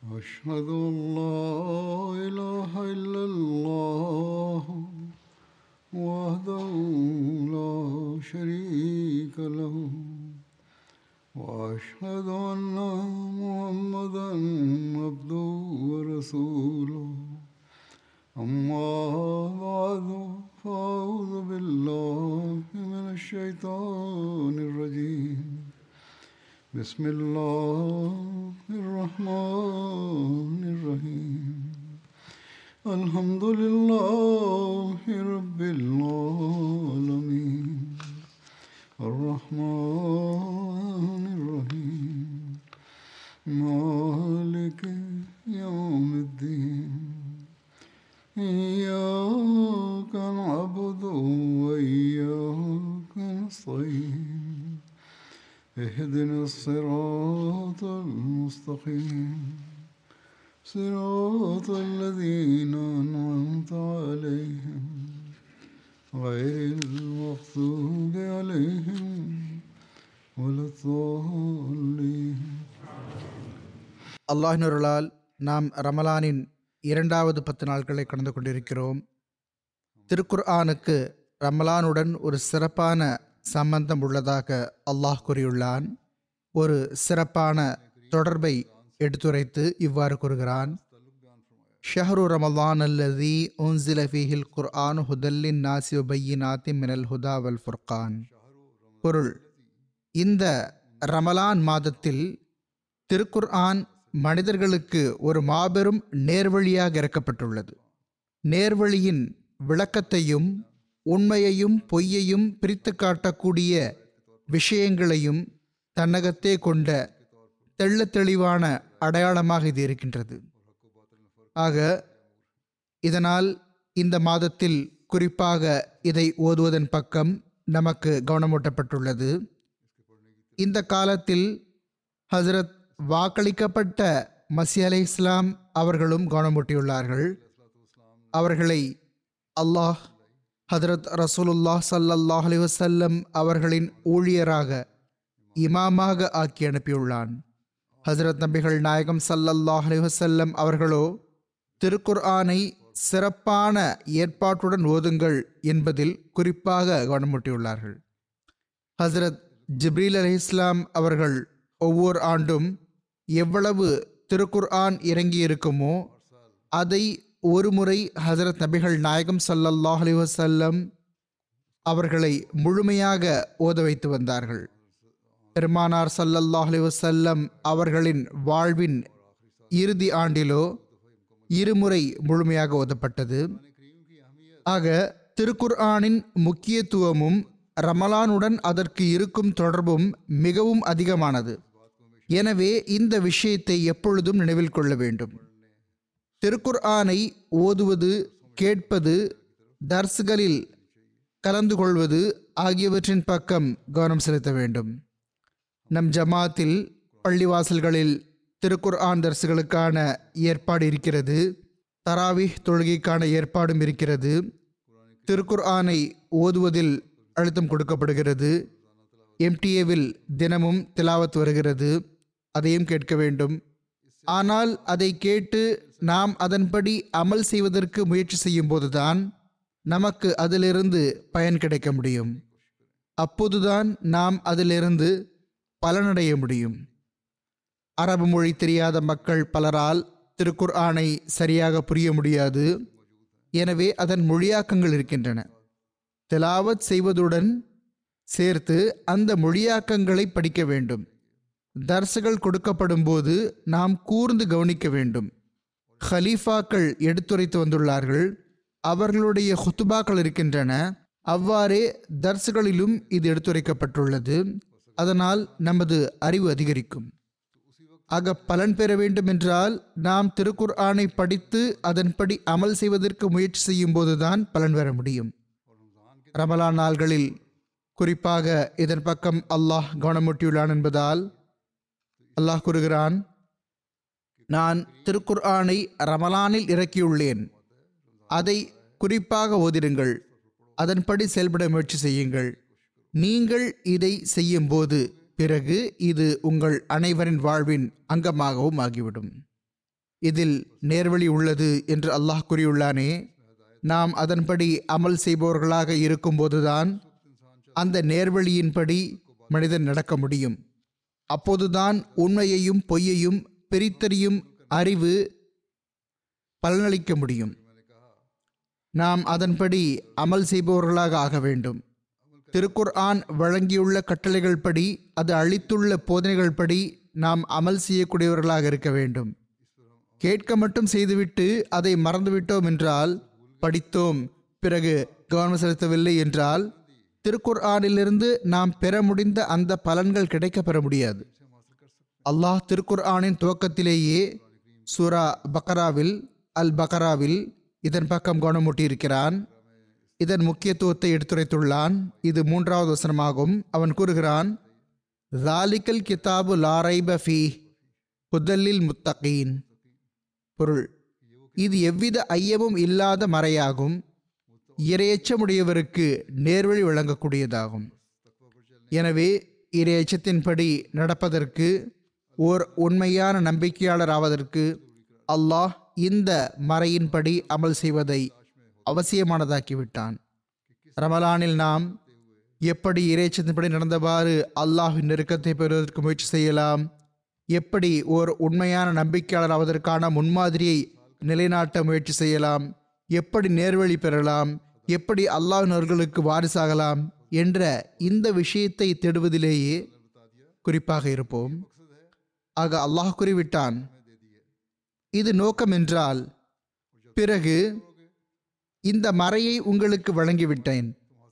أشهد أن لا إله إلا الله وحده لا شريك له وأشهد أن محمدا عبده ورسوله أما بعد فأعوذ بالله من الشيطان الرجيم بسم الله الرحمن الرحيم الحمد لله رب العالمين الرحمن الرحيم مالك يوم الدين إياك نعبد وإياك نستعين اهدنا الصراط المستقيم صراط الذين أنعمت عليهم غير المغضوب عليهم ولا الضالين அல்லாஹினருளால் நாம் ரமலானின் இரண்டாவது பத்து நாட்களை கடந்து கொண்டிருக்கிறோம் திருக்குர்ஆனுக்கு ரமலானுடன் ஒரு சிறப்பான சம்பந்தம் உள்ளதாக அல்லாஹ் கூறியுள்ளான் ஒரு சிறப்பான தொடர்பை எடுத்துரைத்து இவ்வாறு கூறுகிறான் ஷஹரு ரமலான் அல்லதி உன்சில ஃபீஹில் குர்ஆன் ஹுதல்லின் நாசி பையினாத்தி மினல் ஹுதா வல் ஃபுர்கான் பொருள் இந்த ரமலான் மாதத்தில் திருக்குர்ஆன் மனிதர்களுக்கு ஒரு மாபெரும் நேர்வழியாக இறக்கப்பட்டுள்ளது நேர்வழியின் விளக்கத்தையும் உண்மையையும் பொய்யையும் பிரித்து காட்டக்கூடிய விஷயங்களையும் தன்னகத்தே கொண்ட தெள்ளத் தெளிவான அடையாளமாக இது இருக்கின்றது ஆக இதனால் இந்த மாதத்தில் குறிப்பாக இதை ஓதுவதன் பக்கம் நமக்கு கவனமூட்டப்பட்டுள்ளது இந்த காலத்தில் ஹசரத் வாக்களிக்கப்பட்ட மசி அலை இஸ்லாம் அவர்களும் கவனமூட்டியுள்ளார்கள் அவர்களை அல்லாஹ் ஹதரத் ரசூலுல்லாஹ் ஸல்லல்லாஹு அலைஹி வஸல்லம் அவர்களின் ஊழியராக இமாமாக ஆக்கி அனுப்பியுள்ளான் ஹசரத் நபிகள் நாயகம் ஸல்லல்லாஹு அலைஹி வஸல்லம் அவர்களோ திருக்குர்ஆனை சிறப்பான ஏற்பாட்டுடன் ஓதுங்கள் என்பதில் குறிப்பாக கவனமூட்டியுள்ளார்கள் ஹசரத் ஜிப்ரீல் அலி இஸ்லாம் அவர்கள் ஒவ்வொரு ஆண்டும் எவ்வளவு திருக்குர்ஆன் இறங்கியிருக்குமோ அதை ஒரு முறை ஹசரத் நபிகள் நாயகம் ஸல்லல்லாஹு அலைஹி வஸல்லம் அவர்களை முழுமையாக ஓத வைத்து வந்தார்கள் பெருமானார் ஸல்லல்லாஹு அலைஹி வஸல்லம் அவர்களின் வாழ்வின் இறுதி ஆண்டிலோ இருமுறை முழுமையாக ஓதப்பட்டது ஆக திருக்குர்ஆனின் முக்கியத்துவமும் ரமலானுடன் அதற்கு இருக்கும் தொடர்பும் மிகவும் அதிகமானது எனவே இந்த விஷயத்தை எப்பொழுதும் நினைவில் கொள்ள வேண்டும் திருக்குர்ஆனை ஓதுவது கேட்பது தர்ஸ்களில் கலந்து கொள்வது ஆகியவற்றின் பக்கம் கவனம் செலுத்த வேண்டும் நம் ஜமாத்தில் பள்ளிவாசல்களில் திருக்குர்ஆன் தர்சுகளுக்கான ஏற்பாடு இருக்கிறது தராவிஹ் தொழுகைக்கான ஏற்பாடும் இருக்கிறது திருக்குர்ஆனை ஓதுவதில் அழுத்தம் கொடுக்கப்படுகிறது எம்டிஏவில் தினமும் திலாவத் வருகிறது அதையும் கேட்க வேண்டும் ஆனால் அதை கேட்டு நாம் அதன்படி அமல் செய்வதற்கு முயற்சி செய்யும் போதுதான் நமக்கு அதிலிருந்து பயன் கிடைக்க முடியும் அப்போதுதான் நாம் அதிலிருந்து பலனடைய முடியும் அரபு மொழி தெரியாத மக்கள் பலரால் திருக்குர் ஆணை சரியாக புரிய முடியாது எனவே அதன் மொழியாக்கங்கள் இருக்கின்றன திலாவத் செய்வதுடன் சேர்த்து அந்த மொழியாக்கங்களை படிக்க வேண்டும் தர்சுகள் கொடுக்கப்படும் போது நாம் கூர்ந்து கவனிக்க வேண்டும் ஹலீஃபாக்கள் எடுத்துரைத்து வந்துள்ளார்கள் அவர்களுடைய ஹுத்துபாக்கள் இருக்கின்றன அவ்வாறே தர்சுகளிலும் இது எடுத்துரைக்கப்பட்டுள்ளது அதனால் நமது அறிவு அதிகரிக்கும் ஆக பலன் பெற வேண்டும் என்றால் நாம் திருக்குர் ஆணை படித்து அதன்படி அமல் செய்வதற்கு முயற்சி செய்யும் போதுதான் பலன் பெற முடியும் ரமலான் நாள்களில் குறிப்பாக இதன் பக்கம் அல்லாஹ் கவனமூட்டியுள்ளான் என்பதால் அல்லாஹ் கூறுகிறான் நான் திருக்குர் ஆணை ரமலானில் இறக்கியுள்ளேன் அதை குறிப்பாக ஓதிடுங்கள் அதன்படி செயல்பட முயற்சி செய்யுங்கள் நீங்கள் இதை செய்யும்போது பிறகு இது உங்கள் அனைவரின் வாழ்வின் அங்கமாகவும் ஆகிவிடும் இதில் நேர்வழி உள்ளது என்று அல்லாஹ் கூறியுள்ளானே நாம் அதன்படி அமல் செய்பவர்களாக இருக்கும்போதுதான் அந்த நேர்வழியின்படி மனிதன் நடக்க முடியும் அப்போதுதான் உண்மையையும் பொய்யையும் பிரித்தறியும் அறிவு பலனளிக்க முடியும் நாம் அதன்படி அமல் செய்பவர்களாக ஆக வேண்டும் திருக்குர்ஆன் வழங்கியுள்ள கட்டளைகள் படி அது அளித்துள்ள போதனைகள் படி நாம் அமல் செய்யக்கூடியவர்களாக இருக்க வேண்டும் கேட்க மட்டும் செய்துவிட்டு அதை மறந்துவிட்டோம் என்றால் படித்தோம் பிறகு கவனம் செலுத்தவில்லை என்றால் திருக்குர்ஆனிலிருந்து நாம் பெற முடிந்த அந்த பலன்கள் கிடைக்க பெற முடியாது அல்லாஹ் திருக்குர்ஆனின் துவக்கத்திலேயே சூரா பக்கராவில் அல் பக்கராவில் இதன் பக்கம் கவனமூட்டியிருக்கிறான் இதன் முக்கியத்துவத்தை எடுத்துரைத்துள்ளான் இது மூன்றாவது வசனமாகும் அவன் கூறுகிறான் லாலிக்கல் கிதாபு லாரைப ஃபீ புதல்லில் முத்தகீன் பொருள் இது எவ்வித ஐயமும் இல்லாத மறையாகும் இரையச்சமுடையவருக்கு நேர்வழி வழங்கக்கூடியதாகும் எனவே இரையச்சத்தின்படி நடப்பதற்கு ஓர் உண்மையான நம்பிக்கையாளர் ஆவதற்கு அல்லாஹ் இந்த மறையின்படி அமல் செய்வதை அவசியமானதாக்கிவிட்டான் ரமலானில் நாம் எப்படி இறைச்சத்தின்படி நடந்தவாறு அல்லாஹ்வின் நெருக்கத்தை பெறுவதற்கு முயற்சி செய்யலாம் எப்படி ஓர் உண்மையான நம்பிக்கையாளர் ஆவதற்கான முன்மாதிரியை நிலைநாட்ட முயற்சி செய்யலாம் எப்படி நேர்வழி பெறலாம் எப்படி அல்லாஹ்வினர்களுக்கு வாரிசாகலாம் என்ற இந்த விஷயத்தை தேடுவதிலேயே குறிப்பாக இருப்போம் ஆக அல்லாஹ் குறிவிட்டான் இது நோக்கம் என்றால் பிறகு இந்த மறையை உங்களுக்கு வழங்கிவிட்டேன்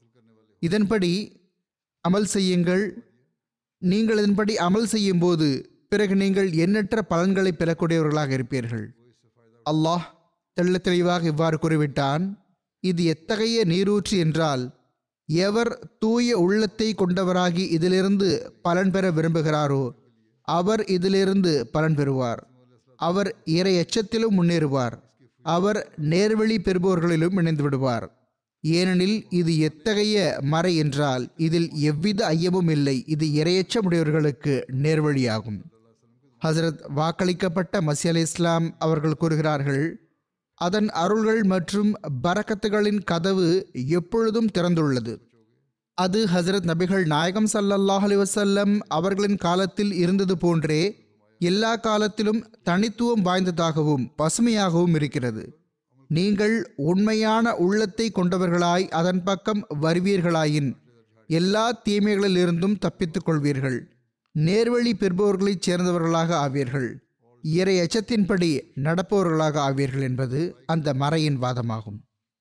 இதன்படி அமல் செய்யுங்கள் நீங்கள் இதன்படி அமல் செய்யும்போது பிறகு நீங்கள் எண்ணற்ற பலன்களை பெறக்கூடியவர்களாக இருப்பீர்கள் அல்லாஹ் தெள்ள தெளிவாக இவ்வாறு கூறிவிட்டான் இது எத்தகைய நீரூற்று என்றால் எவர் தூய உள்ளத்தை கொண்டவராகி இதிலிருந்து பலன் பெற விரும்புகிறாரோ அவர் இதிலிருந்து பலன் பெறுவார் அவர் இறை எச்சத்திலும் முன்னேறுவார் அவர் நேர்வழி பெறுபவர்களிலும் இணைந்து விடுவார் ஏனெனில் இது எத்தகைய மறை என்றால் இதில் எவ்வித ஐயமும் இல்லை இது இரையச்சமுடையவர்களுக்கு நேர்வழியாகும் ஹசரத் வாக்களிக்கப்பட்ட மசி அலி இஸ்லாம் அவர்கள் கூறுகிறார்கள் அதன் அருள்கள் மற்றும் பரக்கத்துகளின் கதவு எப்பொழுதும் திறந்துள்ளது அது ஹசரத் நபிகள் நாயகம் ஸல்லல்லாஹு அலைஹி வஸல்லம் அவர்களின் காலத்தில் இருந்தது போன்றே எல்லா காலத்திலும் தனித்துவம் வாய்ந்ததாகவும் பசுமையாகவும் இருக்கிறது நீங்கள் உண்மையான உள்ளத்தை கொண்டவர்களாய் அதன் பக்கம் வருவீர்களாயின் எல்லா தீமைகளிலிருந்தும் தப்பித்துக் கொள்வீர்கள் நேர்வழி பெறுபவர்களைச் சேர்ந்தவர்களாக ஆவீர்கள் இறை எச்சத்தின்படி நடப்பவர்களாக ஆவீர்கள் என்பது அந்த மறையின் வாதமாகும்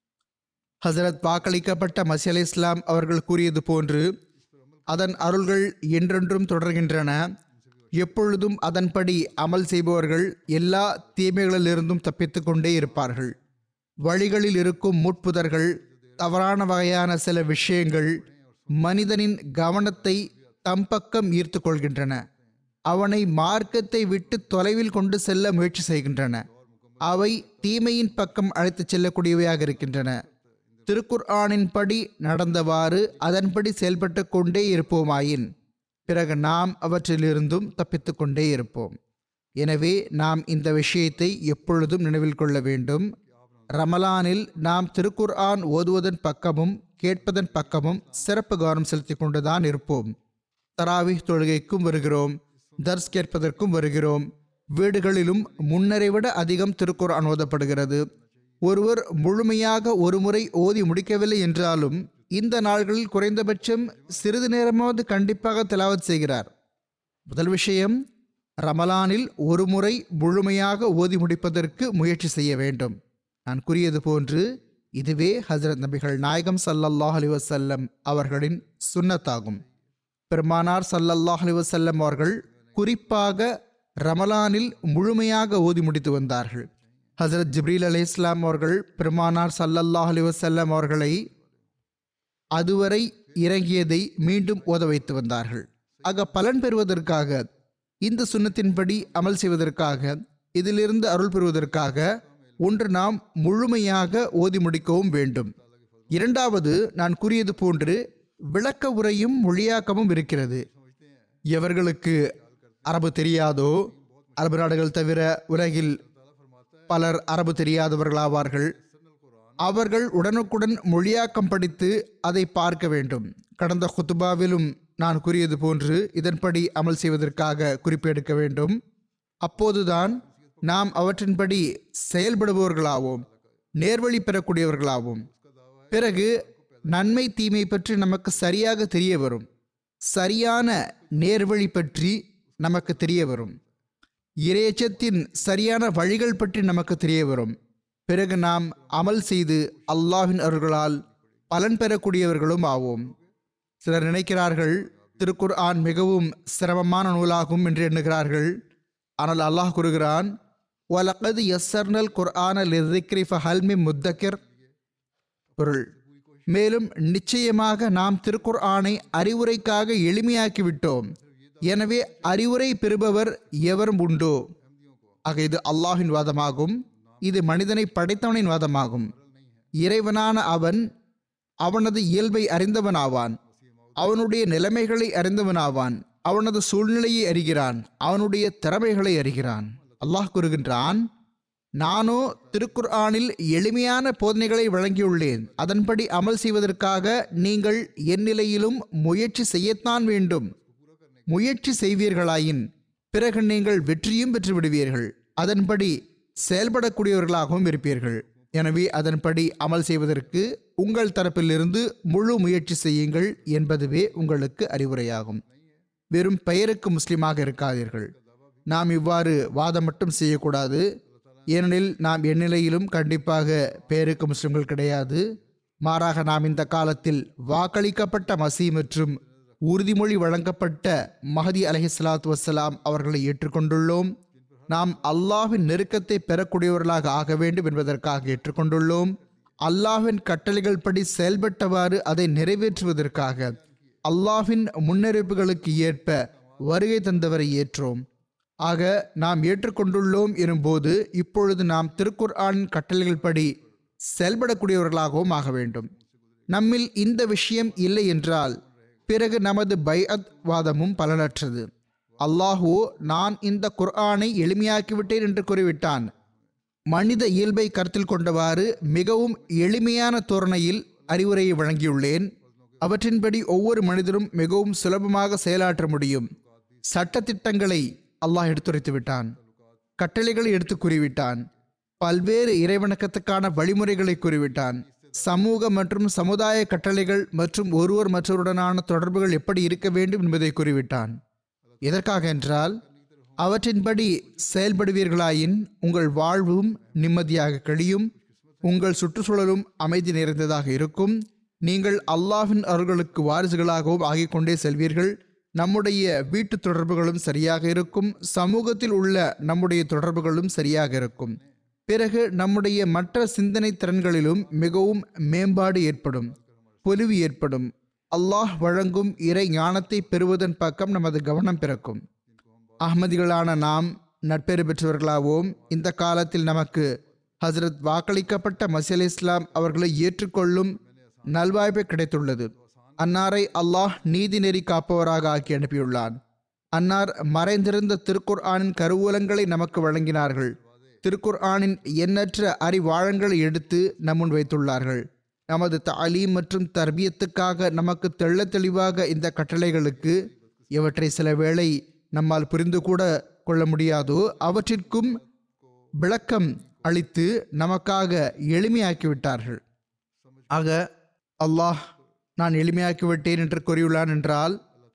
ஹசரத் வாக்களிக்கப்பட்ட மசி அலி இஸ்லாம் அவர்கள் கூறியது போன்று அதன் அருள்கள் என்றென்றும் தொடர்கின்றன எப்பொழுதும் அதன்படி அமல் செய்பவர்கள் எல்லா தீமைகளிலிருந்தும் தப்பித்துக் கொண்டே இருப்பார்கள் வழிகளில் இருக்கும் முட்புதர்கள் தவறான வகையான சில விஷயங்கள் மனிதனின் கவனத்தை தம் பக்கம் ஈர்த்து கொள்கின்றன அவனை மார்க்கத்தை விட்டு தொலைவில் கொண்டு செல்ல முயற்சி செய்கின்றன அவை தீமையின் பக்கம் அழைத்துச் செல்லக்கூடியவையாக இருக்கின்றன திருக்குர்ஆனின் படி நடந்தவாறு அதன்படி செயல்பட்டு கொண்டே இருப்போமாயின் பிறகு நாம் அவற்றிலிருந்தும் தப்பித்து கொண்டே இருப்போம் எனவே நாம் இந்த விஷயத்தை எப்பொழுதும் நினைவில் கொள்ள வேண்டும் ரமலானில் நாம் திருக்குர்ஆன் ஓதுவதன் பக்கமும் கேட்பதன் பக்கமும் சிறப்பு கவனம் செலுத்தி கொண்டுதான் இருப்போம் தராவி தொழுகைக்கும் வருகிறோம் தர்ஸ் கேட்பதற்கும் வருகிறோம் வீடுகளிலும் முன்னரை விட அதிகம் திருக்குர்ஆன் ஓதப்படுகிறது ஒருவர் முழுமையாக ஒரு முறை ஓதி முடிக்கவில்லை என்றாலும் இந்த நாள்களில் குறைந்தபட்சம் சிறிது நேரமாவது கண்டிப்பாக திலாவத் செய்கிறார் முதல் விஷயம் ரமலானில் ஒரு முறை முழுமையாக ஓதி முடிப்பதற்கு முயற்சி செய்ய வேண்டும் நான் கூறியது போன்று இதுவே ஹசரத் நபிகள் நாயகம் சல்லல்லாஹ் அலி வசல்லம் அவர்களின் சுன்னத்தாகும் பெருமானார் சல்லல்லாஹ் அலி வசல்லம் அவர்கள் குறிப்பாக ரமலானில் முழுமையாக ஓதி முடித்து வந்தார்கள் ஹசரத் ஜிப்ரீல் அலி இஸ்லாம் அவர்கள் பெருமானார் சல்லல்லாஹ் அலி வசல்லம் அவர்களை அதுவரை இறங்கியதை மீண்டும் ஓத வைத்து வந்தார்கள் ஆக பலன் பெறுவதற்காக இந்த சுண்ணத்தின்படி அமல் செய்வதற்காக இதிலிருந்து அருள் பெறுவதற்காக ஒன்று நாம் முழுமையாக ஓதி முடிக்கவும் வேண்டும் இரண்டாவது நான் கூறியது போன்று விளக்க உரையும் மொழியாக்கமும் இருக்கிறது எவர்களுக்கு அரபு தெரியாதோ அரபு நாடுகள் தவிர உலகில் பலர் அரபு தெரியாதவர்களாவார்கள் அவர்கள் உடனுக்குடன் மொழியாக்கம் படித்து அதை பார்க்க வேண்டும் கடந்த குத்துபாவிலும் நான் கூறியது போன்று இதன்படி அமல் செய்வதற்காக குறிப்பெடுக்க வேண்டும் அப்போதுதான் நாம் அவற்றின்படி செயல்படுபவர்களாவோம் நேர்வழி பெறக்கூடியவர்களாவோம் பிறகு நன்மை தீமை பற்றி நமக்கு சரியாக தெரிய வரும் சரியான நேர்வழி பற்றி நமக்கு தெரிய வரும் இறையச்சத்தின் சரியான வழிகள் பற்றி நமக்கு தெரிய வரும் பிறகு நாம் அமல் செய்து அல்லாஹ்வின் அருள்களால் பலன் பெறக்கூடியவர்களும் ஆவோம் சிலர் நினைக்கிறார்கள் திருக்குர் ஆன் மிகவும் சிரமமான நூலாகும் என்று எண்ணுகிறார்கள் ஆனால் அல்லாஹ் கூறுகிறான் வலகது எஸ்ஸர்னல் குர்ஆன லிரிக்ரி ஃபஹல்மி முத்தக்கிர் பொருள் மேலும் நிச்சயமாக நாம் திருக்குர் ஆனை அறிவுரைக்காக எளிமையாக்கி விட்டோம் எனவே அறிவுரை பெறுபவர் எவரும் உண்டோ ஆக இது அல்லாஹின் வாதமாகும் இது மனிதனை படைத்தவனின் வாதமாகும் இறைவனான அவன் அவனது இயல்பை அறிந்தவனாவான் அவனுடைய நிலைமைகளை அறிந்தவனாவான் அவனது சூழ்நிலையை அறிகிறான் அவனுடைய திறமைகளை அறிகிறான் அல்லாஹ் கூறுகின்றான் நானோ திருக்குர்ஆனில் எளிமையான போதனைகளை வழங்கியுள்ளேன் அதன்படி அமல் செய்வதற்காக நீங்கள் என் நிலையிலும் முயற்சி செய்யத்தான் வேண்டும் முயற்சி செய்வீர்களாயின் பிறகு நீங்கள் வெற்றியும் பெற்று விடுவீர்கள் அதன்படி செயல்படக்கூடியவர்களாகவும் இருப்பீர்கள் எனவே அதன்படி அமல் செய்வதற்கு உங்கள் தரப்பிலிருந்து முழு முயற்சி செய்யுங்கள் என்பதுவே உங்களுக்கு அறிவுரையாகும் வெறும் பெயருக்கு முஸ்லிமாக இருக்காதீர்கள் நாம் இவ்வாறு வாதம் மட்டும் செய்யக்கூடாது ஏனெனில் நாம் எந்நிலையிலும் கண்டிப்பாக பெயருக்கு முஸ்லிம்கள் கிடையாது மாறாக நாம் இந்த காலத்தில் வாக்களிக்கப்பட்ட மசி மற்றும் உறுதிமொழி வழங்கப்பட்ட மஹதி அலஹிஸ்லாத்து வசலாம் அவர்களை ஏற்றுக்கொண்டுள்ளோம் நாம் அல்லாஹ்வின் நெருக்கத்தை பெறக்கூடியவர்களாக ஆக வேண்டும் என்பதற்காக ஏற்றுக்கொண்டுள்ளோம் அல்லாஹ்வின் கட்டளைகள் படி செயல்பட்டவாறு அதை நிறைவேற்றுவதற்காக அல்லாஹ்வின் முன்னறிவிப்புகளுக்கு ஏற்ப வருகை தந்தவரை ஏற்றோம் ஆக நாம் ஏற்றுக்கொண்டுள்ளோம் எனும்போது இப்பொழுது நாம் திருக்குர்ஆனின் கட்டளைகள் படி செயல்படக்கூடியவர்களாகவும் ஆக வேண்டும் நம்மில் இந்த விஷயம் இல்லை என்றால் பிறகு நமது பைஅத் வாதமும் பலனற்றது அல்லாஹோ நான் இந்த குர்ஆனை எளிமையாக்கிவிட்டேன் என்று கூறிவிட்டான் மனித இயல்பை கருத்தில் கொண்டவாறு மிகவும் எளிமையான தோரணையில் அறிவுரையை வழங்கியுள்ளேன் அவற்றின்படி ஒவ்வொரு மனிதரும் மிகவும் சுலபமாக செயலாற்ற முடியும் சட்டத்திட்டங்களை அல்லாஹ் எடுத்துரைத்து விட்டான் கட்டளைகளை எடுத்து கூறிவிட்டான் பல்வேறு இறைவணக்கத்துக்கான வழிமுறைகளை கூறிவிட்டான் சமூக மற்றும் சமுதாய கட்டளைகள் மற்றும் ஒருவர் மற்றவருடனான தொடர்புகள் எப்படி இருக்க வேண்டும் என்பதை கூறிவிட்டான் எதற்காக என்றால் அவற்றின்படி செயல்படுவீர்களாயின் உங்கள் வாழ்வும் நிம்மதியாக கழியும் உங்கள் சுற்றுச்சூழலும் அமைதி நிறைந்ததாக இருக்கும் நீங்கள் அல்லாஹ்வின் அருள்களுக்கு வாரிசுகளாகவும் ஆகிக் கொண்டே செல்வீர்கள் நம்முடைய வீட்டு தொடர்புகளும் சரியாக இருக்கும் சமூகத்தில் உள்ள நம்முடைய தொடர்புகளும் சரியாக இருக்கும் பிறகு நம்முடைய மற்ற சிந்தனை திறன்களிலும் மிகவும் மேம்பாடு ஏற்படும் பொலிவு ஏற்படும் அல்லாஹ் வழங்கும் இறை ஞானத்தை பெறுவதன் பக்கம் நமது கவனம் பிறக்கும் அஹ்மதிகளான நாம் நட்பெறு பெற்றவர்களாவோம் இந்த காலத்தில் நமக்கு ஹசரத் வாக்களிக்கப்பட்ட மசீல் இஸ்லாம் அவர்களை ஏற்றுக்கொள்ளும் நல்வாய்ப்பு கிடைத்துள்ளது அன்னாரை அல்லாஹ் நீதி நெறி காப்பவராக ஆக்கி அனுப்பியுள்ளான் அன்னார் மறைந்திருந்த திருக்குர் ஆனின் கருவூலங்களை நமக்கு வழங்கினார்கள் திருக்குர் ஆனின் எண்ணற்ற அறிவாழங்களை எடுத்து நம்முன் வைத்துள்ளார்கள் நமது தாலீம் மற்றும் தர்பியத்துக்காக நமக்கு தெள்ள தெளிவாக இந்த கட்டளைகளுக்கு இவற்றை சில வேளை நம்மால் புரிந்து கூட கொள்ள முடியாதோ அவற்றிற்கும் விளக்கம் அளித்து நமக்காக எளிமையாக்கி விட்டார்கள் ஆக அல்லாஹ் நான் எளிமையாக்கி விட்டேன் என்று கூறியுள்ளான் என்றால்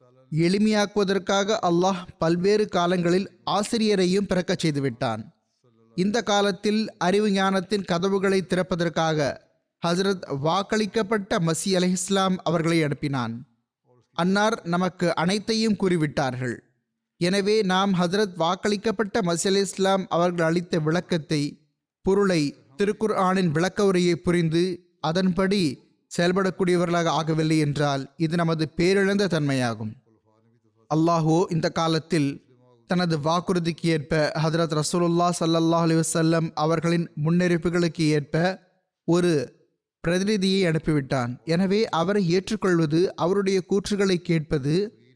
எளிமையாக்குவதற்காக அல்லாஹ் பல்வேறு காலங்களில் ஆசிரியரையும் பிறக்கச் செய்து விட்டான் இந்த காலத்தில் அறிவு ஞானத்தின் கதவுகளை திறப்பதற்காக ஹசரத் வாக்களிக்கப்பட்ட மசி அலி இஸ்லாம் அவர்களை அனுப்பினான் அன்னார் நமக்கு அனைத்தையும் கூறிவிட்டார்கள் எனவே நாம் ஹசரத் வாக்களிக்கப்பட்ட மசி அலி இஸ்லாம் அவர்கள் அளித்த விளக்கத்தை பொருளை திருக்குர் ஆனின் விளக்க உரையை புரிந்து அதன்படி செயல்படக்கூடியவர்களாக ஆகவில்லை என்றால் இது நமது பேரிழந்த தன்மையாகும் அல்லாஹோ இந்த காலத்தில் தனது வாக்குறுதிக்கு ஏற்ப ஹதரத் ரசூலுல்லா சல்லல்லாஹ் அலி வசல்லம் அவர்களின் முன்னெறிப்புகளுக்கு ஏற்ப ஒரு பிரதிநிதியை அனுப்பிவிட்டான் எனவே அவரை ஏற்றுக்கொள்வது அவருடைய கூற்றுகளை கேட்பது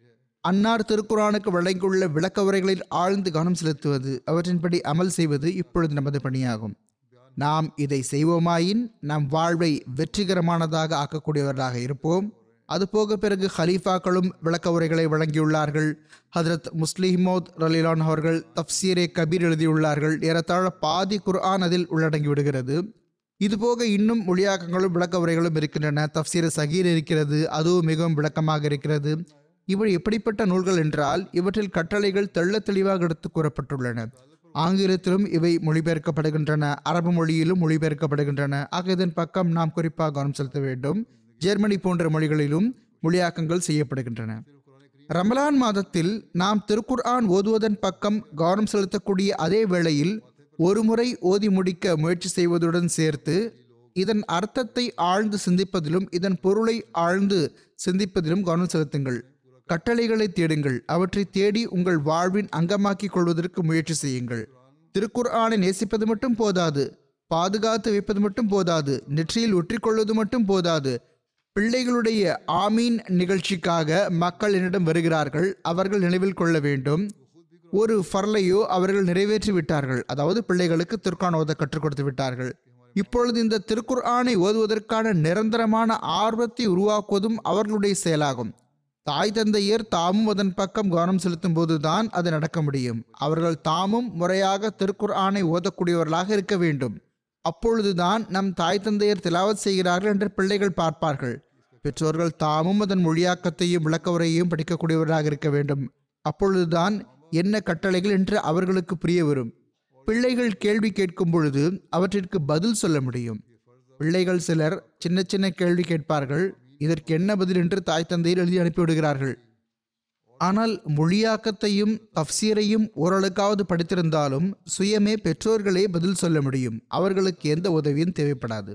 அன்னார் திருக்குரானுக்கு வழங்கியுள்ள விளக்க உரைகளில் ஆழ்ந்து கவனம் செலுத்துவது அவற்றின்படி அமல் செய்வது இப்பொழுது நமது பணியாகும் நாம் இதை செய்வோமாயின் நம் வாழ்வை வெற்றிகரமானதாக ஆக்கக்கூடியவர்களாக இருப்போம் அதுபோக பிறகு ஹலீஃபாக்களும் விளக்க உரைகளை வழங்கியுள்ளார்கள் ஹதரத் முஸ்லிமோத் ரலிலான் அவர்கள் தப்சீரே கபீர் எழுதியுள்ளார்கள் ஏறத்தாழ பாதி குர்ஆன் அதில் உள்ளடங்கி விடுகிறது இதுபோக இன்னும் மொழியாக்கங்களும் விளக்க உரைகளும் இருக்கின்றன தப்சீர சகீர் இருக்கிறது அதுவும் மிகவும் விளக்கமாக இருக்கிறது இவை எப்படிப்பட்ட நூல்கள் என்றால் இவற்றில் கட்டளைகள் தெள்ள தெளிவாக எடுத்து கூறப்பட்டுள்ளன ஆங்கிலத்திலும் இவை மொழிபெயர்க்கப்படுகின்றன அரபு மொழியிலும் மொழிபெயர்க்கப்படுகின்றன ஆக இதன் பக்கம் நாம் குறிப்பாக கவனம் செலுத்த வேண்டும் ஜெர்மனி போன்ற மொழிகளிலும் மொழியாக்கங்கள் செய்யப்படுகின்றன ரமலான் மாதத்தில் நாம் திருக்குர்ஆன் ஓதுவதன் பக்கம் கவனம் செலுத்தக்கூடிய அதே வேளையில் ஒரு முறை ஓதி முடிக்க முயற்சி செய்வதுடன் சேர்த்து இதன் அர்த்தத்தை ஆழ்ந்து சிந்திப்பதிலும் இதன் பொருளை ஆழ்ந்து சிந்திப்பதிலும் கவனம் செலுத்துங்கள் கட்டளைகளை தேடுங்கள் அவற்றை தேடி உங்கள் வாழ்வின் அங்கமாக்கிக் கொள்வதற்கு முயற்சி செய்யுங்கள் திருக்குர்ஆனை நேசிப்பது மட்டும் போதாது பாதுகாத்து வைப்பது மட்டும் போதாது நெற்றியில் ஒற்றிக்கொள்வது மட்டும் போதாது பிள்ளைகளுடைய ஆமீன் நிகழ்ச்சிக்காக மக்கள் என்னிடம் வருகிறார்கள் அவர்கள் நினைவில் கொள்ள வேண்டும் ஒரு ஃபர்லையோ அவர்கள் நிறைவேற்றி விட்டார்கள் அதாவது பிள்ளைகளுக்கு திருக்குர்ஆன் ஓத கற்றுக் கொடுத்து விட்டார்கள் இப்பொழுது இந்த திருக்குர்ஆனை ஓதுவதற்கான நிரந்தரமான ஆர்வத்தை உருவாக்குவதும் அவர்களுடைய செயலாகும் தாய் தந்தையர் தாமும் அதன் பக்கம் கவனம் செலுத்தும் போதுதான் அது நடக்க முடியும் அவர்கள் தாமும் முறையாக திருக்குர்ஆனை ஓதக்கூடியவர்களாக இருக்க வேண்டும் அப்பொழுதுதான் நம் தாய் தந்தையர் திலாவத் செய்கிறார்கள் என்று பிள்ளைகள் பார்ப்பார்கள் பெற்றோர்கள் தாமும் அதன் மொழியாக்கத்தையும் விளக்கவுரையையும் படிக்கக்கூடியவர்களாக இருக்க வேண்டும் அப்பொழுதுதான் என்ன கட்டளைகள் என்று அவர்களுக்கு புரிய வரும் பிள்ளைகள் கேள்வி கேட்கும் பொழுது அவற்றிற்கு பதில் சொல்ல முடியும் பிள்ளைகள் சிலர் சின்ன சின்ன கேள்வி கேட்பார்கள் இதற்கு என்ன பதில் என்று தாய் தந்தையர் எழுதி அனுப்பிவிடுகிறார்கள் ஆனால் மொழியாக்கத்தையும் தப்சீரையும் ஓரளவுக்காவது படித்திருந்தாலும் சுயமே பெற்றோர்களே பதில் சொல்ல முடியும் அவர்களுக்கு எந்த உதவியும் தேவைப்படாது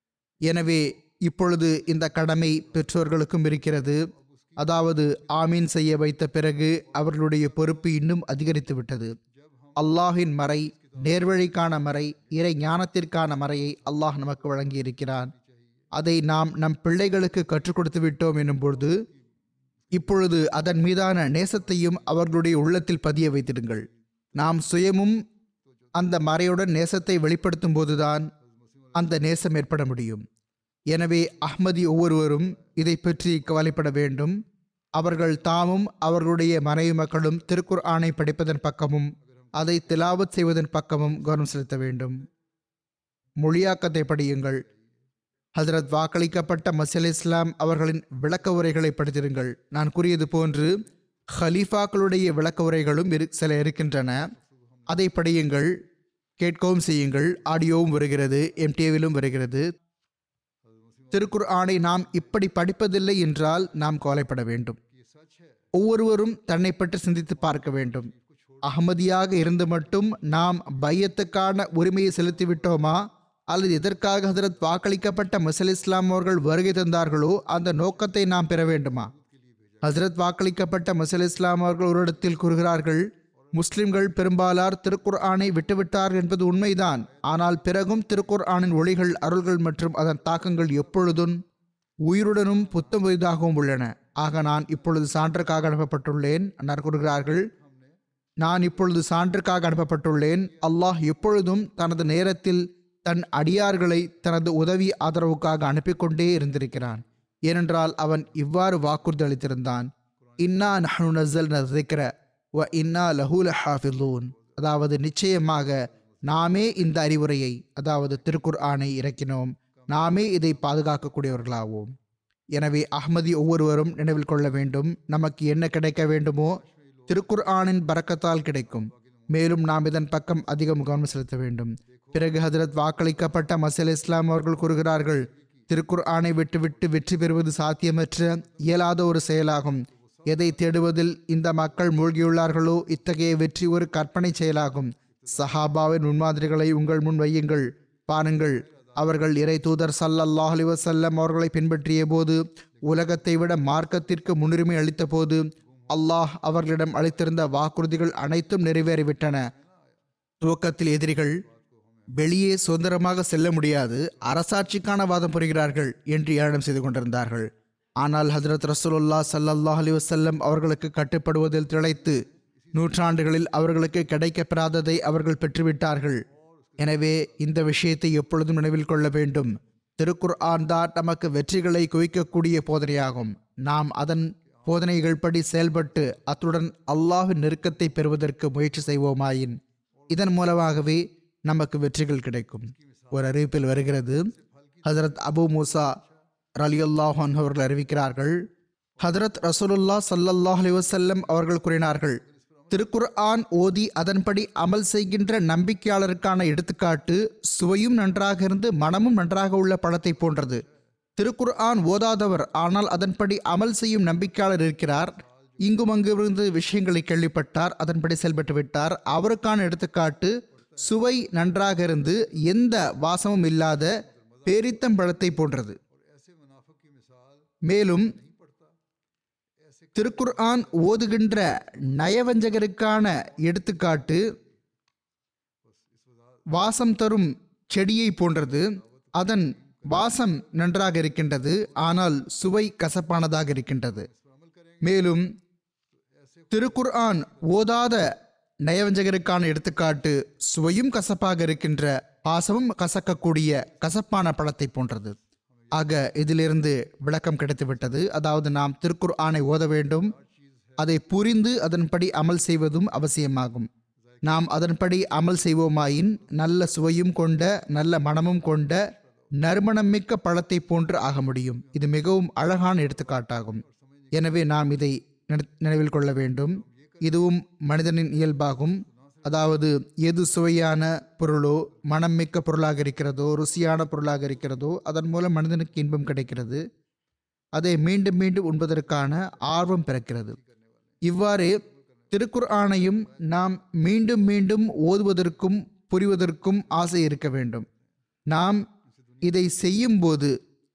எனவே இப்பொழுது இந்த கடமை பெற்றோர்களுக்கும் இருக்கிறது அதாவது ஆமீன் செய்ய வைத்த பிறகு அவர்களுடைய பொறுப்பு இன்னும் அதிகரித்து விட்டது அல்லாஹின் மறை நேர்வழிக்கான மறை இறை ஞானத்திற்கான மறையை அல்லாஹ் நமக்கு வழங்கி இருக்கிறான் அதை நாம் நம் பிள்ளைகளுக்கு கற்றுக் கொடுத்து விட்டோம் எனும்பொழுது இப்பொழுது அதன் மீதான நேசத்தையும் அவர்களுடைய உள்ளத்தில் பதிய வைத்திடுங்கள் நாம் சுயமும் அந்த மறையுடன் நேசத்தை வெளிப்படுத்தும் போதுதான் அந்த நேசம் ஏற்பட முடியும் எனவே அஹ்மதி ஒவ்வொருவரும் இதை பற்றி கவலைப்பட வேண்டும் அவர்கள் தாமும் அவர்களுடைய மனைவி மக்களும் திருக்குர் ஆணை படிப்பதன் பக்கமும் அதை திலாவத் செய்வதன் பக்கமும் கவனம் செலுத்த வேண்டும் மொழியாக்கத்தை படியுங்கள் ஹசரத் வாக்களிக்கப்பட்ட மசல் இஸ்லாம் அவர்களின் விளக்க உரைகளை படித்திருங்கள் நான் கூறியது போன்று ஹலீஃபாக்களுடைய விளக்க உரைகளும் இரு சில இருக்கின்றன அதை படியுங்கள் கேட்கவும் செய்யுங்கள் ஆடியோவும் வருகிறது எம்டிஏவிலும் வருகிறது திருக்குர் ஆணை நாம் இப்படி படிப்பதில்லை என்றால் நாம் கவலைப்பட வேண்டும் ஒவ்வொருவரும் தன்னை பற்றி சிந்தித்து பார்க்க வேண்டும் அகமதியாக இருந்து மட்டும் நாம் பையத்துக்கான உரிமையை செலுத்திவிட்டோமா அல்லது எதற்காக ஹதரத் வாக்களிக்கப்பட்ட மசல் இஸ்லாம் அவர்கள் வருகை தந்தார்களோ அந்த நோக்கத்தை நாம் பெற வேண்டுமா ஹசரத் வாக்களிக்கப்பட்ட மசல் இஸ்லாம் அவர்கள் ஒரு இடத்தில் கூறுகிறார்கள் முஸ்லிம்கள் பெரும்பாலார் திருக்குர் ஆணை விட்டுவிட்டார் என்பது உண்மைதான் ஆனால் பிறகும் திருக்குர் ஆணின் ஒளிகள் அருள்கள் மற்றும் அதன் தாக்கங்கள் எப்பொழுதும் உயிருடனும் புத்தம் புதிதாகவும் உள்ளன ஆக நான் இப்பொழுது சான்றுக்காக அனுப்பப்பட்டுள்ளேன் அன்னார் கூறுகிறார்கள் நான் இப்பொழுது சான்றுக்காக அனுப்பப்பட்டுள்ளேன் அல்லாஹ் எப்பொழுதும் தனது நேரத்தில் தன் அடியார்களை தனது உதவி ஆதரவுக்காக அனுப்பி கொண்டே இருந்திருக்கிறான் ஏனென்றால் அவன் இவ்வாறு வாக்குறுதி அளித்திருந்தான் இன்னா நஹனு நசல் நசிக்கிற வ இன்னா லஹூல ஹாஃபிலூன் அதாவது நிச்சயமாக நாமே இந்த அறிவுரையை அதாவது திருக்குர் ஆணை இறக்கினோம் நாமே இதை பாதுகாக்கக்கூடியவர்களாவோம் எனவே அஹ்மதி ஒவ்வொருவரும் நினைவில் கொள்ள வேண்டும் நமக்கு என்ன கிடைக்க வேண்டுமோ திருக்குர் ஆணின் பறக்கத்தால் கிடைக்கும் மேலும் நாம் இதன் பக்கம் அதிகம் கவனம் செலுத்த வேண்டும் பிறகு ஹதரத் வாக்களிக்கப்பட்ட மசல் இஸ்லாம் அவர்கள் கூறுகிறார்கள் திருக்குர் ஆணை விட்டுவிட்டு வெற்றி பெறுவது சாத்தியமற்ற இயலாத ஒரு செயலாகும் எதை தேடுவதில் இந்த மக்கள் மூழ்கியுள்ளார்களோ இத்தகைய வெற்றி ஒரு கற்பனை செயலாகும் சஹாபாவின் முன்மாதிரிகளை உங்கள் முன் வையுங்கள் பாருங்கள் அவர்கள் இறை தூதர் சல்லல்லாஹ் அலி வசல்லம் அவர்களை பின்பற்றிய போது உலகத்தை விட மார்க்கத்திற்கு முன்னுரிமை அளித்த போது அல்லாஹ் அவர்களிடம் அளித்திருந்த வாக்குறுதிகள் அனைத்தும் நிறைவேறிவிட்டன துவக்கத்தில் எதிரிகள் வெளியே சுதந்திரமாக செல்ல முடியாது அரசாட்சிக்கான வாதம் புரிகிறார்கள் என்று ஏளனம் செய்து கொண்டிருந்தார்கள் ஆனால் ஹஜரத் ரசூலுல்லா ஸல்லல்லாஹு அலைஹி வஸல்லம் அவர்களுக்கு கட்டுப்படுவதில் திளைத்து நூற்றாண்டுகளில் அவர்களுக்கு கிடைக்கப்பெறாததை அவர்கள் பெற்றுவிட்டார்கள் எனவே இந்த விஷயத்தை எப்பொழுதும் நினைவில் கொள்ள வேண்டும் திருக்குர்ஆன் தான் நமக்கு வெற்றிகளை குவிக்கக்கூடிய போதனையாகும் நாம் அதன் போதனைகள் படி செயல்பட்டு அத்துடன் அல்லாஹ்வின் நெருக்கத்தை பெறுவதற்கு முயற்சி செய்வோமாயின் இதன் மூலமாகவே நமக்கு வெற்றிகள் கிடைக்கும் ஒரு அறிவிப்பில் வருகிறது ஹஜரத் அபு மூசா ரலியுல்லாஹ் அவர்கள் அறிவிக்கிறார்கள் ஹஜரத் ரசூலுல்லா ஸல்லல்லாஹு அலைஹி வஸல்லம் அவர்கள் கூறினார்கள் திருக்குர்ஆன் ஓதி அதன்படி அமல் செய்கின்ற நம்பிக்கையாளருக்கான எடுத்துக்காட்டு சுவையும் நன்றாக இருந்து மனமும் நன்றாக உள்ள பழத்தை போன்றது திருக்குர்ஆன் ஓதாதவர் ஆனால் அதன்படி அமல் செய்யும் நம்பிக்கையாளர் இருக்கிறார் இங்கும் அங்கிருந்து விஷயங்களை கேள்விப்பட்டார் அதன்படி செயல்பட்டு விட்டார் அவருக்கான எடுத்துக்காட்டு சுவை நன்றாக இருந்து எந்த வாசமும் இல்லாத பேரித்தம்பழத்தை போன்றது மேலும் திருக்குர்ஆன் ஓதுகின்ற நயவஞ்சகருக்கான எடுத்துக்காட்டு வாசம் தரும் செடியை போன்றது அதன் வாசம் நன்றாக இருக்கின்றது ஆனால் சுவை கசப்பானதாக இருக்கின்றது மேலும் திருக்குர்ஆன் ஓதாத நயவஞ்சகருக்கான எடுத்துக்காட்டு சுவையும் கசப்பாக இருக்கின்ற வாசமும் கசக்கக்கூடிய கசப்பான பழத்தை போன்றது ஆக இதிலிருந்து விளக்கம் கிடைத்துவிட்டது அதாவது நாம் திருக்குர் ஆணை ஓத வேண்டும் அதை புரிந்து அதன்படி அமல் செய்வதும் அவசியமாகும் நாம் அதன்படி அமல் செய்வோமாயின் நல்ல சுவையும் கொண்ட நல்ல மனமும் கொண்ட நறுமணம் மிக்க பழத்தை போன்று ஆக முடியும் இது மிகவும் அழகான எடுத்துக்காட்டாகும் எனவே நாம் இதை நினை- நினைவில் கொள்ள வேண்டும் இதுவும் மனிதனின் இயல்பாகும் அதாவது எது சுவையான பொருளோ மனம் மிக்க பொருளாக இருக்கிறதோ ருசியான பொருளாக இருக்கிறதோ அதன் மூலம் மனிதனுக்கு இன்பம் கிடைக்கிறது அதை மீண்டும் மீண்டும் உண்பதற்கான ஆர்வம் பிறக்கிறது இவ்வாறு திருக்குர்ஆனையும் நாம் மீண்டும் மீண்டும் ஓதுவதற்கும் புரிவதற்கும் ஆசை இருக்க வேண்டும் நாம் இதை செய்யும்போது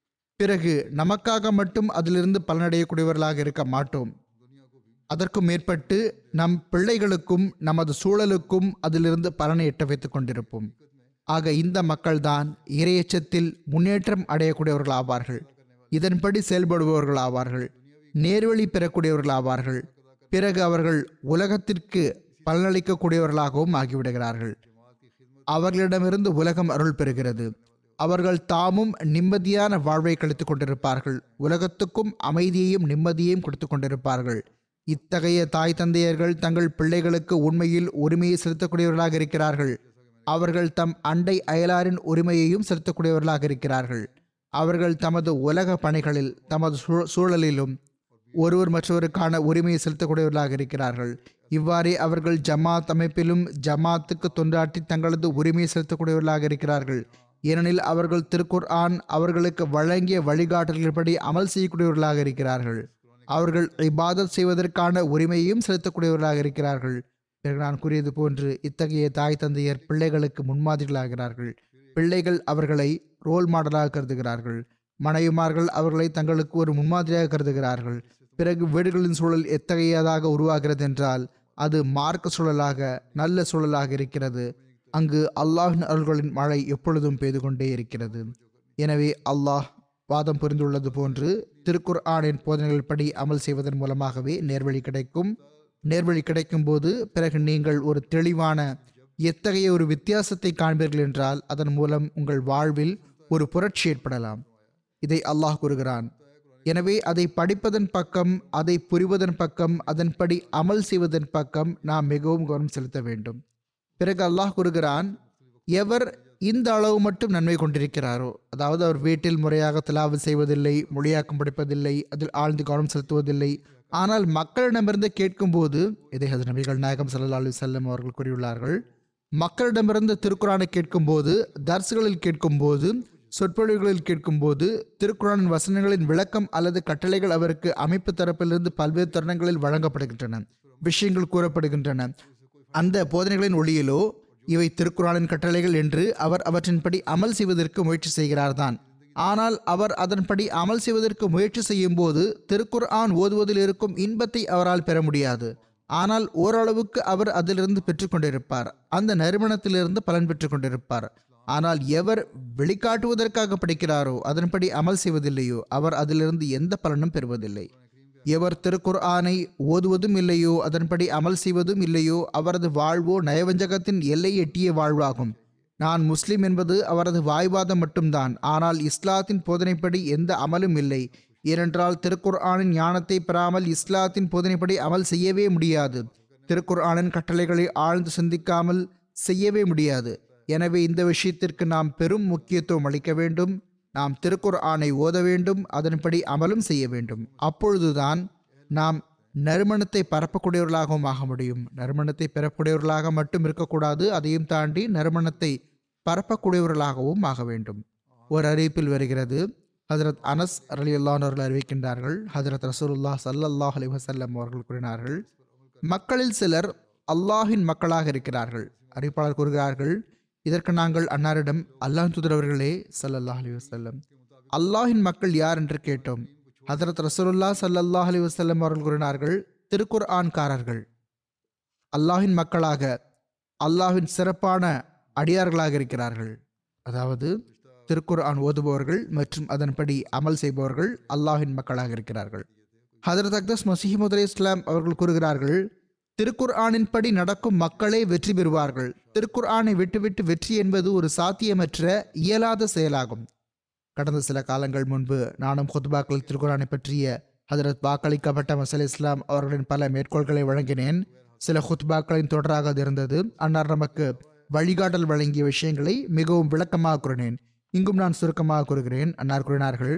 பிறகு நமக்காக மட்டும் அதிலிருந்து பலனடையக்கூடியவர்களாக இருக்க மாட்டோம் அதற்கும் மேற்பட்டு நம் பிள்ளைகளுக்கும் நமது சூழலுக்கும் அதிலிருந்து பலனை எட்ட வைத்துக் கொண்டிருப்போம் ஆக இந்த மக்கள்தான் இரையச்சத்தில் முன்னேற்றம் அடையக்கூடியவர்கள் ஆவார்கள் இதன்படி செயல்படுபவர்கள் ஆவார்கள் நேர்வழி பெறக்கூடியவர்கள் ஆவார்கள் பிறகு அவர்கள் உலகத்திற்கு பலனளிக்கக்கூடியவர்களாகவும் ஆகிவிடுகிறார்கள் அவர்களிடமிருந்து உலகம் அருள் பெறுகிறது அவர்கள் தாமும் நிம்மதியான வாழ்வை கழித்துக் கொண்டிருப்பார்கள் உலகத்துக்கும் அமைதியையும் நிம்மதியையும் கொடுத்துக் கொண்டிருப்பார்கள் இத்தகைய தாய் தந்தையர்கள் தங்கள் பிள்ளைகளுக்கு உண்மையில் உரிமையை செலுத்தக்கூடியவர்களாக இருக்கிறார்கள் அவர்கள் தம் அண்டை அயலாரின் உரிமையையும் செலுத்தக்கூடியவர்களாக இருக்கிறார்கள் அவர்கள் தமது உலக பணிகளில் தமது சூ- சூழலிலும் ஒருவர் மற்றவருக்கான உரிமையை செலுத்தக்கூடியவர்களாக இருக்கிறார்கள் இவ்வாறே அவர்கள் ஜமாத் அமைப்பிலும் ஜமாத்துக்கு தொண்டாற்றி தங்களது உரிமையை செலுத்தக்கூடியவர்களாக இருக்கிறார்கள் ஏனெனில் அவர்கள் திருக்குர்ஆன் அவர்களுக்கு வழங்கிய வழிகாட்டல்களின்படி அமல் செய்யக்கூடியவர்களாக இருக்கிறார்கள் அவர்கள் இபாதத் செய்வதற்கான உரிமையையும் செலுத்தக்கூடியவர்களாக இருக்கிறார்கள் பிறகு நான் கூறியது போன்று இத்தகைய தாய் தந்தையர் பிள்ளைகளுக்கு முன்மாதிரிகளாகிறார்கள் பிள்ளைகள் அவர்களை ரோல் மாடலாக கருதுகிறார்கள் மனைவிமார்கள் அவர்களை தங்களுக்கு ஒரு முன்மாதிரியாக கருதுகிறார்கள் பிறகு வீடுகளின் சூழல் எத்தகையதாக உருவாகிறது என்றால் அது மார்க்க சூழலாக நல்ல சூழலாக இருக்கிறது அங்கு அல்லாஹின் அருள்களின் மழை எப்பொழுதும் பெய்து கொண்டே இருக்கிறது எனவே அல்லாஹ் வாதம் புரிந்துள்ளது போன்று திருக்குர் ஆணின் போதனைகள் படி அமல் செய்வதன் மூலமாகவே நேர்வழி கிடைக்கும் நேர்வழி கிடைக்கும் போது பிறகு நீங்கள் ஒரு தெளிவான எத்தகைய ஒரு வித்தியாசத்தை காண்பீர்கள் என்றால் அதன் மூலம் உங்கள் வாழ்வில் ஒரு புரட்சி ஏற்படலாம் இதை அல்லாஹ் கூறுகிறான் எனவே அதை படிப்பதன் பக்கம் அதை புரிவதன் பக்கம் அதன்படி அமல் செய்வதன் பக்கம் நாம் மிகவும் கவனம் செலுத்த வேண்டும் பிறகு அல்லாஹ் கூறுகிறான் எவர் இந்த அளவு மட்டும் நன்மை கொண்டிருக்கிறாரோ அதாவது அவர் வீட்டில் முறையாக திலாவு செய்வதில்லை மொழியாக்கம் படிப்பதில்லை அதில் ஆழ்ந்து கவனம் செலுத்துவதில்லை ஆனால் மக்களிடமிருந்து கேட்கும்போது இதை ஹசரத் நபிகள் நாயகம் ஸல்லல்லாஹு அலைஹி வஸல்லம் அவர்கள் கூறியுள்ளார்கள் மக்களிடமிருந்து திருக்குறானை கேட்கும்போது தர்சுகளில் கேட்கும்போது சொற்பொழிவுகளில் கேட்கும்போது திருக்குறானின் வசனங்களின் விளக்கம் அல்லது கட்டளைகள் அவருக்கு அமைப்பு தரப்பிலிருந்து பல்வேறு தருணங்களில் வழங்கப்படுகின்றன விஷயங்கள் கூறப்படுகின்றன அந்த போதனைகளின் ஒளியிலோ இவை திருக்குறானின் கட்டளைகள் என்று அவர் அவற்றின்படி அமல் செய்வதற்கு முயற்சி செய்கிறார்தான் ஆனால் அவர் அதன்படி அமல் செய்வதற்கு முயற்சி செய்யும் போது திருக்குர்ஆன் ஓதுவதில் இருக்கும் இன்பத்தை அவரால் பெற முடியாது ஆனால் ஓரளவுக்கு அவர் அதிலிருந்து பெற்றுக்கொண்டிருப்பார் அந்த நறுமணத்திலிருந்து பலன் பெற்றுக் கொண்டிருப்பார் ஆனால் எவர் வெளிக்காட்டுவதற்காக படிக்கிறாரோ அதன்படி அமல் செய்வதில்லையோ அவர் அதிலிருந்து எந்த பலனும் பெறுவதில்லை எவர் திருக்குர் ஆனை ஓதுவதும் இல்லையோ அதன்படி அமல் செய்வதும் இல்லையோ அவரது வாழ்வோ நயவஞ்சகத்தின் எல்லை எட்டிய வாழ்வாகும் நான் முஸ்லிம் என்பது அவரது வாய்வாதம் மட்டும்தான் ஆனால் இஸ்லாத்தின் போதனைப்படி எந்த அமலும் இல்லை ஏனென்றால் திருக்குர் ஆனின் ஞானத்தை பெறாமல் இஸ்லாத்தின் போதனைப்படி அமல் செய்யவே முடியாது திருக்குர் ஆனின் கட்டளைகளை ஆழ்ந்து சிந்திக்காமல் செய்யவே முடியாது எனவே இந்த விஷயத்திற்கு நாம் பெரும் முக்கியத்துவம் அளிக்க வேண்டும் நாம் திருக்குர் ஆனை ஓத வேண்டும் அதன்படி அமலும் செய்ய வேண்டும் அப்பொழுதுதான் நாம் நறுமணத்தை பரப்பக்கூடியவர்களாகவும் ஆக முடியும் நறுமணத்தை பெறக்கூடியவர்களாக மட்டும் இருக்கக்கூடாது அதையும் தாண்டி நறுமணத்தை பரப்பக்கூடியவர்களாகவும் ஆக வேண்டும் ஒரு அறிவிப்பில் வருகிறது ஹதரத் அனஸ் அலி அவர்கள் அறிவிக்கின்றார்கள் ஹதரத் ரசூலுல்லாஹ் சல்லல்லாஹ் அலி வசல்லம் அவர்கள் கூறினார்கள் மக்களில் சிலர் அல்லாஹின் மக்களாக இருக்கிறார்கள் அறிவிப்பாளர் கூறுகிறார்கள் இதற்கு நாங்கள் அன்னாரிடம் அல்லாஹ் தூதரவர்களே சல்லல்லாஹ் அலி வசல்லம் அல்லாஹின் மக்கள் யார் என்று கேட்டோம் ஹதரத் ரசூலுல்லாஹ் சல்லல்லாஹ் அலி வசல்லம் அவர்கள் கூறினார்கள் திருக்குர் ஆன்காரர்கள் அல்லாஹின் மக்களாக அல்லாஹின் சிறப்பான அடியார்களாக இருக்கிறார்கள் அதாவது திருக்குர் ஆன் ஓதுபவர்கள் மற்றும் அதன்படி அமல் செய்பவர்கள் அல்லாஹின் மக்களாக இருக்கிறார்கள் ஹதரத் அக்தஸ் மசீமது அலி இஸ்லாம் அவர்கள் கூறுகிறார்கள் திருக்குர் ஆனின்படி நடக்கும் மக்களே வெற்றி பெறுவார்கள் திருக்குர் ஆனை விட்டுவிட்டு வெற்றி என்பது ஒரு சாத்தியமற்ற இயலாத செயலாகும் கடந்த சில காலங்கள் முன்பு நானும் ஹுத்பாக்கள் திருக்குரானை பற்றிய ஹதரத் வாக்களிக்கப்பட்ட மசல் இஸ்லாம் அவர்களின் பல மேற்கோள்களை வழங்கினேன் சில ஹுத்பாக்களின் தொடராக அது இருந்தது அன்னார் நமக்கு வழிகாட்டல் வழங்கிய விஷயங்களை மிகவும் விளக்கமாக கூறினேன் இங்கும் நான் சுருக்கமாக கூறுகிறேன் அன்னார் கூறினார்கள்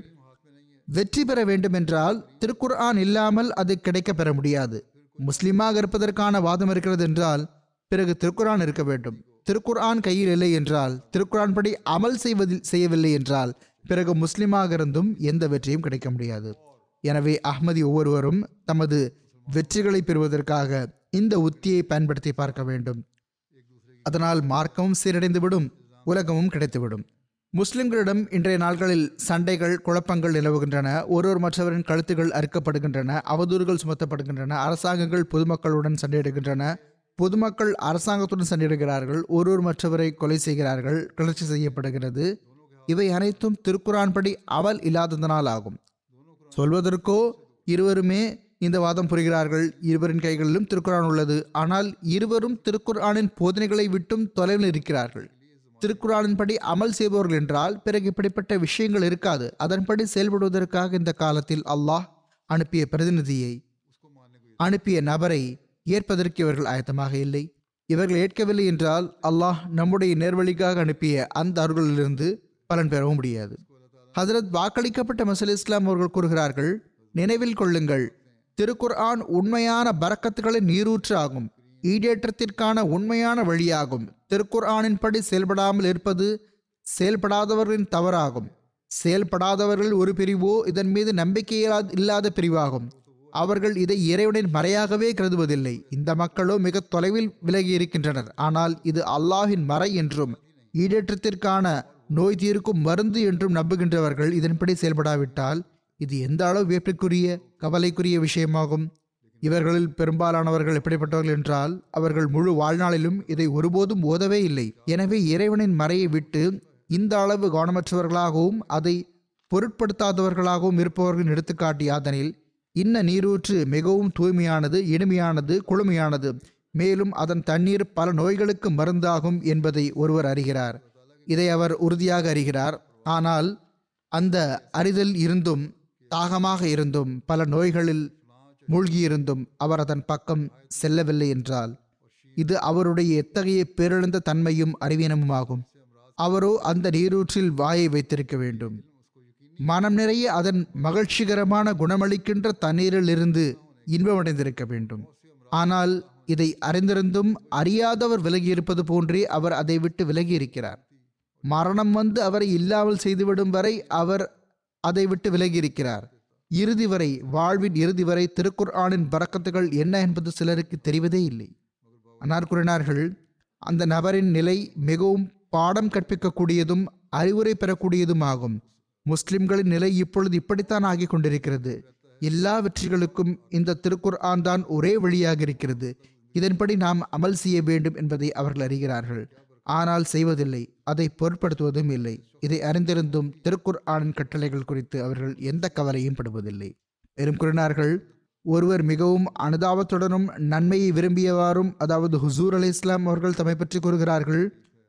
வெற்றி பெற வேண்டும் என்றால் திருக்குர்ஆன் இல்லாமல் அது கிடைக்க பெற முடியாது முஸ்லிமாக இருப்பதற்கான வாதம் இருக்கிறது என்றால் பிறகு திருக்குர்ஆன் இருக்க வேண்டும் திருக்குர்ஆன் கையில் இல்லை என்றால் திருக்குர்ஆன் படி அமல் செய்வதில் செய்யவில்லை என்றால் பிறகு முஸ்லிமாக இருந்தும் எந்த வெற்றியும் கிடைக்க முடியாது எனவே அஹ்மதி ஒவ்வொருவரும் தமது வெற்றிகளை பெறுவதற்காக இந்த உத்தியை பயன்படுத்தி பார்க்க வேண்டும் அதனால் மார்க்கமும் சீரடைந்துவிடும் உலகமும் கிடைத்துவிடும் முஸ்லிம்களிடம் இன்றைய நாட்களில் சண்டைகள் குழப்பங்கள் நிலவுகின்றன ஒருவர் மற்றவரின் கழுத்துகள் அறுக்கப்படுகின்றன அவதூறுகள் சுமத்தப்படுகின்றன அரசாங்கங்கள் பொதுமக்களுடன் சண்டையிடுகின்றன பொதுமக்கள் அரசாங்கத்துடன் சண்டையிடுகிறார்கள் ஒருவர் மற்றவரை கொலை செய்கிறார்கள் கிளர்ச்சி செய்யப்படுகிறது இவை அனைத்தும் திருக்குரான் படி அமல் இல்லாததனால் ஆகும் சொல்வதற்கோ இருவருமே இந்த வாதம் புரிகிறார்கள் இருவரின் கைகளிலும் திருக்குரான் உள்ளது ஆனால் இருவரும் திருக்குர்ஆனின் போதனைகளை விட்டும் தொலைவில் இருக்கிறார்கள் திருக்குறானின்படி அமல் செய்பவர்கள் என்றால் பிறகு இப்படிப்பட்ட விஷயங்கள் இருக்காது அதன்படி செயல்படுவதற்காக இந்த காலத்தில் அல்லாஹ் அனுப்பிய பிரதிநிதியை அனுப்பிய நபரை ஏற்பதற்கு இவர்கள் ஆயத்தமாக இல்லை இவர்கள் ஏற்கவில்லை என்றால் அல்லாஹ் நம்முடைய நேர்வழிக்காக அனுப்பிய அந்த அருள்களிலிருந்து பலன் பெறவும் முடியாது ஹசரத் வாக்களிக்கப்பட்ட மசல் இஸ்லாம் அவர்கள் கூறுகிறார்கள் நினைவில் கொள்ளுங்கள் திருக்குர்ஆன் உண்மையான பரக்கத்துகளின் நீரூற்று ஆகும் ஈடேற்றத்திற்கான உண்மையான வழியாகும் திருக்குர்ஆனின்படி செயல்படாமல் இருப்பது செயல்படாதவர்களின் தவறாகும் செயல்படாதவர்கள் ஒரு பிரிவோ இதன் மீது நம்பிக்கை இல்லாத பிரிவாகும் அவர்கள் இதை இறைவனின் மறையாகவே கருதுவதில்லை இந்த மக்களோ மிக தொலைவில் விலகி இருக்கின்றனர் ஆனால் இது அல்லாஹின் மறை என்றும் ஈடேற்றத்திற்கான நோய் தீர்க்கும் மருந்து என்றும் நம்புகின்றவர்கள் இதன்படி செயல்படாவிட்டால் இது எந்த அளவு வியப்பிற்குரிய கவலைக்குரிய விஷயமாகும் இவர்களில் பெரும்பாலானவர்கள் எப்படிப்பட்டவர்கள் என்றால் அவர்கள் முழு வாழ்நாளிலும் இதை ஒருபோதும் ஓதவே இல்லை எனவே இறைவனின் மறையை விட்டு இந்த அளவு கவனமற்றவர்களாகவும் அதை பொருட்படுத்தாதவர்களாகவும் இருப்பவர்களின் எடுத்துக்காட்டு யாதனில் இன்ன நீரூற்று மிகவும் தூய்மையானது இனிமையானது குளுமையானது மேலும் அதன் தண்ணீர் பல நோய்களுக்கு மருந்தாகும் என்பதை ஒருவர் அறிகிறார் இதை அவர் உறுதியாக அறிகிறார் ஆனால் அந்த அறிதல் இருந்தும் தாகமாக இருந்தும் பல நோய்களில் மூழ்கியிருந்தும் அவர் அதன் பக்கம் செல்லவில்லை என்றால் இது அவருடைய எத்தகைய பேரெழுந்த தன்மையும் அறிவீனமுமாகும் அவரோ அந்த நீரூற்றில் வாயை வைத்திருக்க வேண்டும் மனம் நிறைய அதன் மகிழ்ச்சிகரமான குணமளிக்கின்ற தண்ணீரில் இருந்து இன்பமடைந்திருக்க வேண்டும் ஆனால் இதை அறிந்திருந்தும் அறியாதவர் விலகியிருப்பது போன்றே அவர் அதை விட்டு விலகி இருக்கிறார் மரணம் வந்து அவரை இல்லாமல் செய்துவிடும் வரை அவர் அதை விட்டு விலகி இருக்கிறார் இறுதி வரை வாழ்வின் இறுதி வரை திருக்குர் ஆனின் பறக்கத்துகள் என்ன என்பது சிலருக்கு தெரிவதே இல்லை அன்னார் கூறினார்கள் அந்த நபரின் நிலை மிகவும் பாடம் கற்பிக்கக்கூடியதும் அறிவுரை பெறக்கூடியதும் ஆகும் முஸ்லிம்களின் நிலை இப்பொழுது இப்படித்தான் ஆகிக் கொண்டிருக்கிறது எல்லா வெற்றிகளுக்கும் இந்த திருக்குர் ஆன் தான் ஒரே வழியாக இருக்கிறது இதன்படி நாம் அமல் செய்ய வேண்டும் என்பதை அவர்கள் அறிகிறார்கள் ஆனால் செய்வதில்லை அதை பொருட்படுத்துவதும் இல்லை இதை அறிந்திருந்தும் திருக்குர் ஆனின் கட்டளைகள் குறித்து அவர்கள் எந்த கவலையும் படுவதில்லை பெரும் கூறினார்கள் ஒருவர் மிகவும் அனுதாபத்துடனும் நன்மையை விரும்பியவாறும் அதாவது ஹுசூர் அலி இஸ்லாம் அவர்கள் தம்மை பற்றி கூறுகிறார்கள்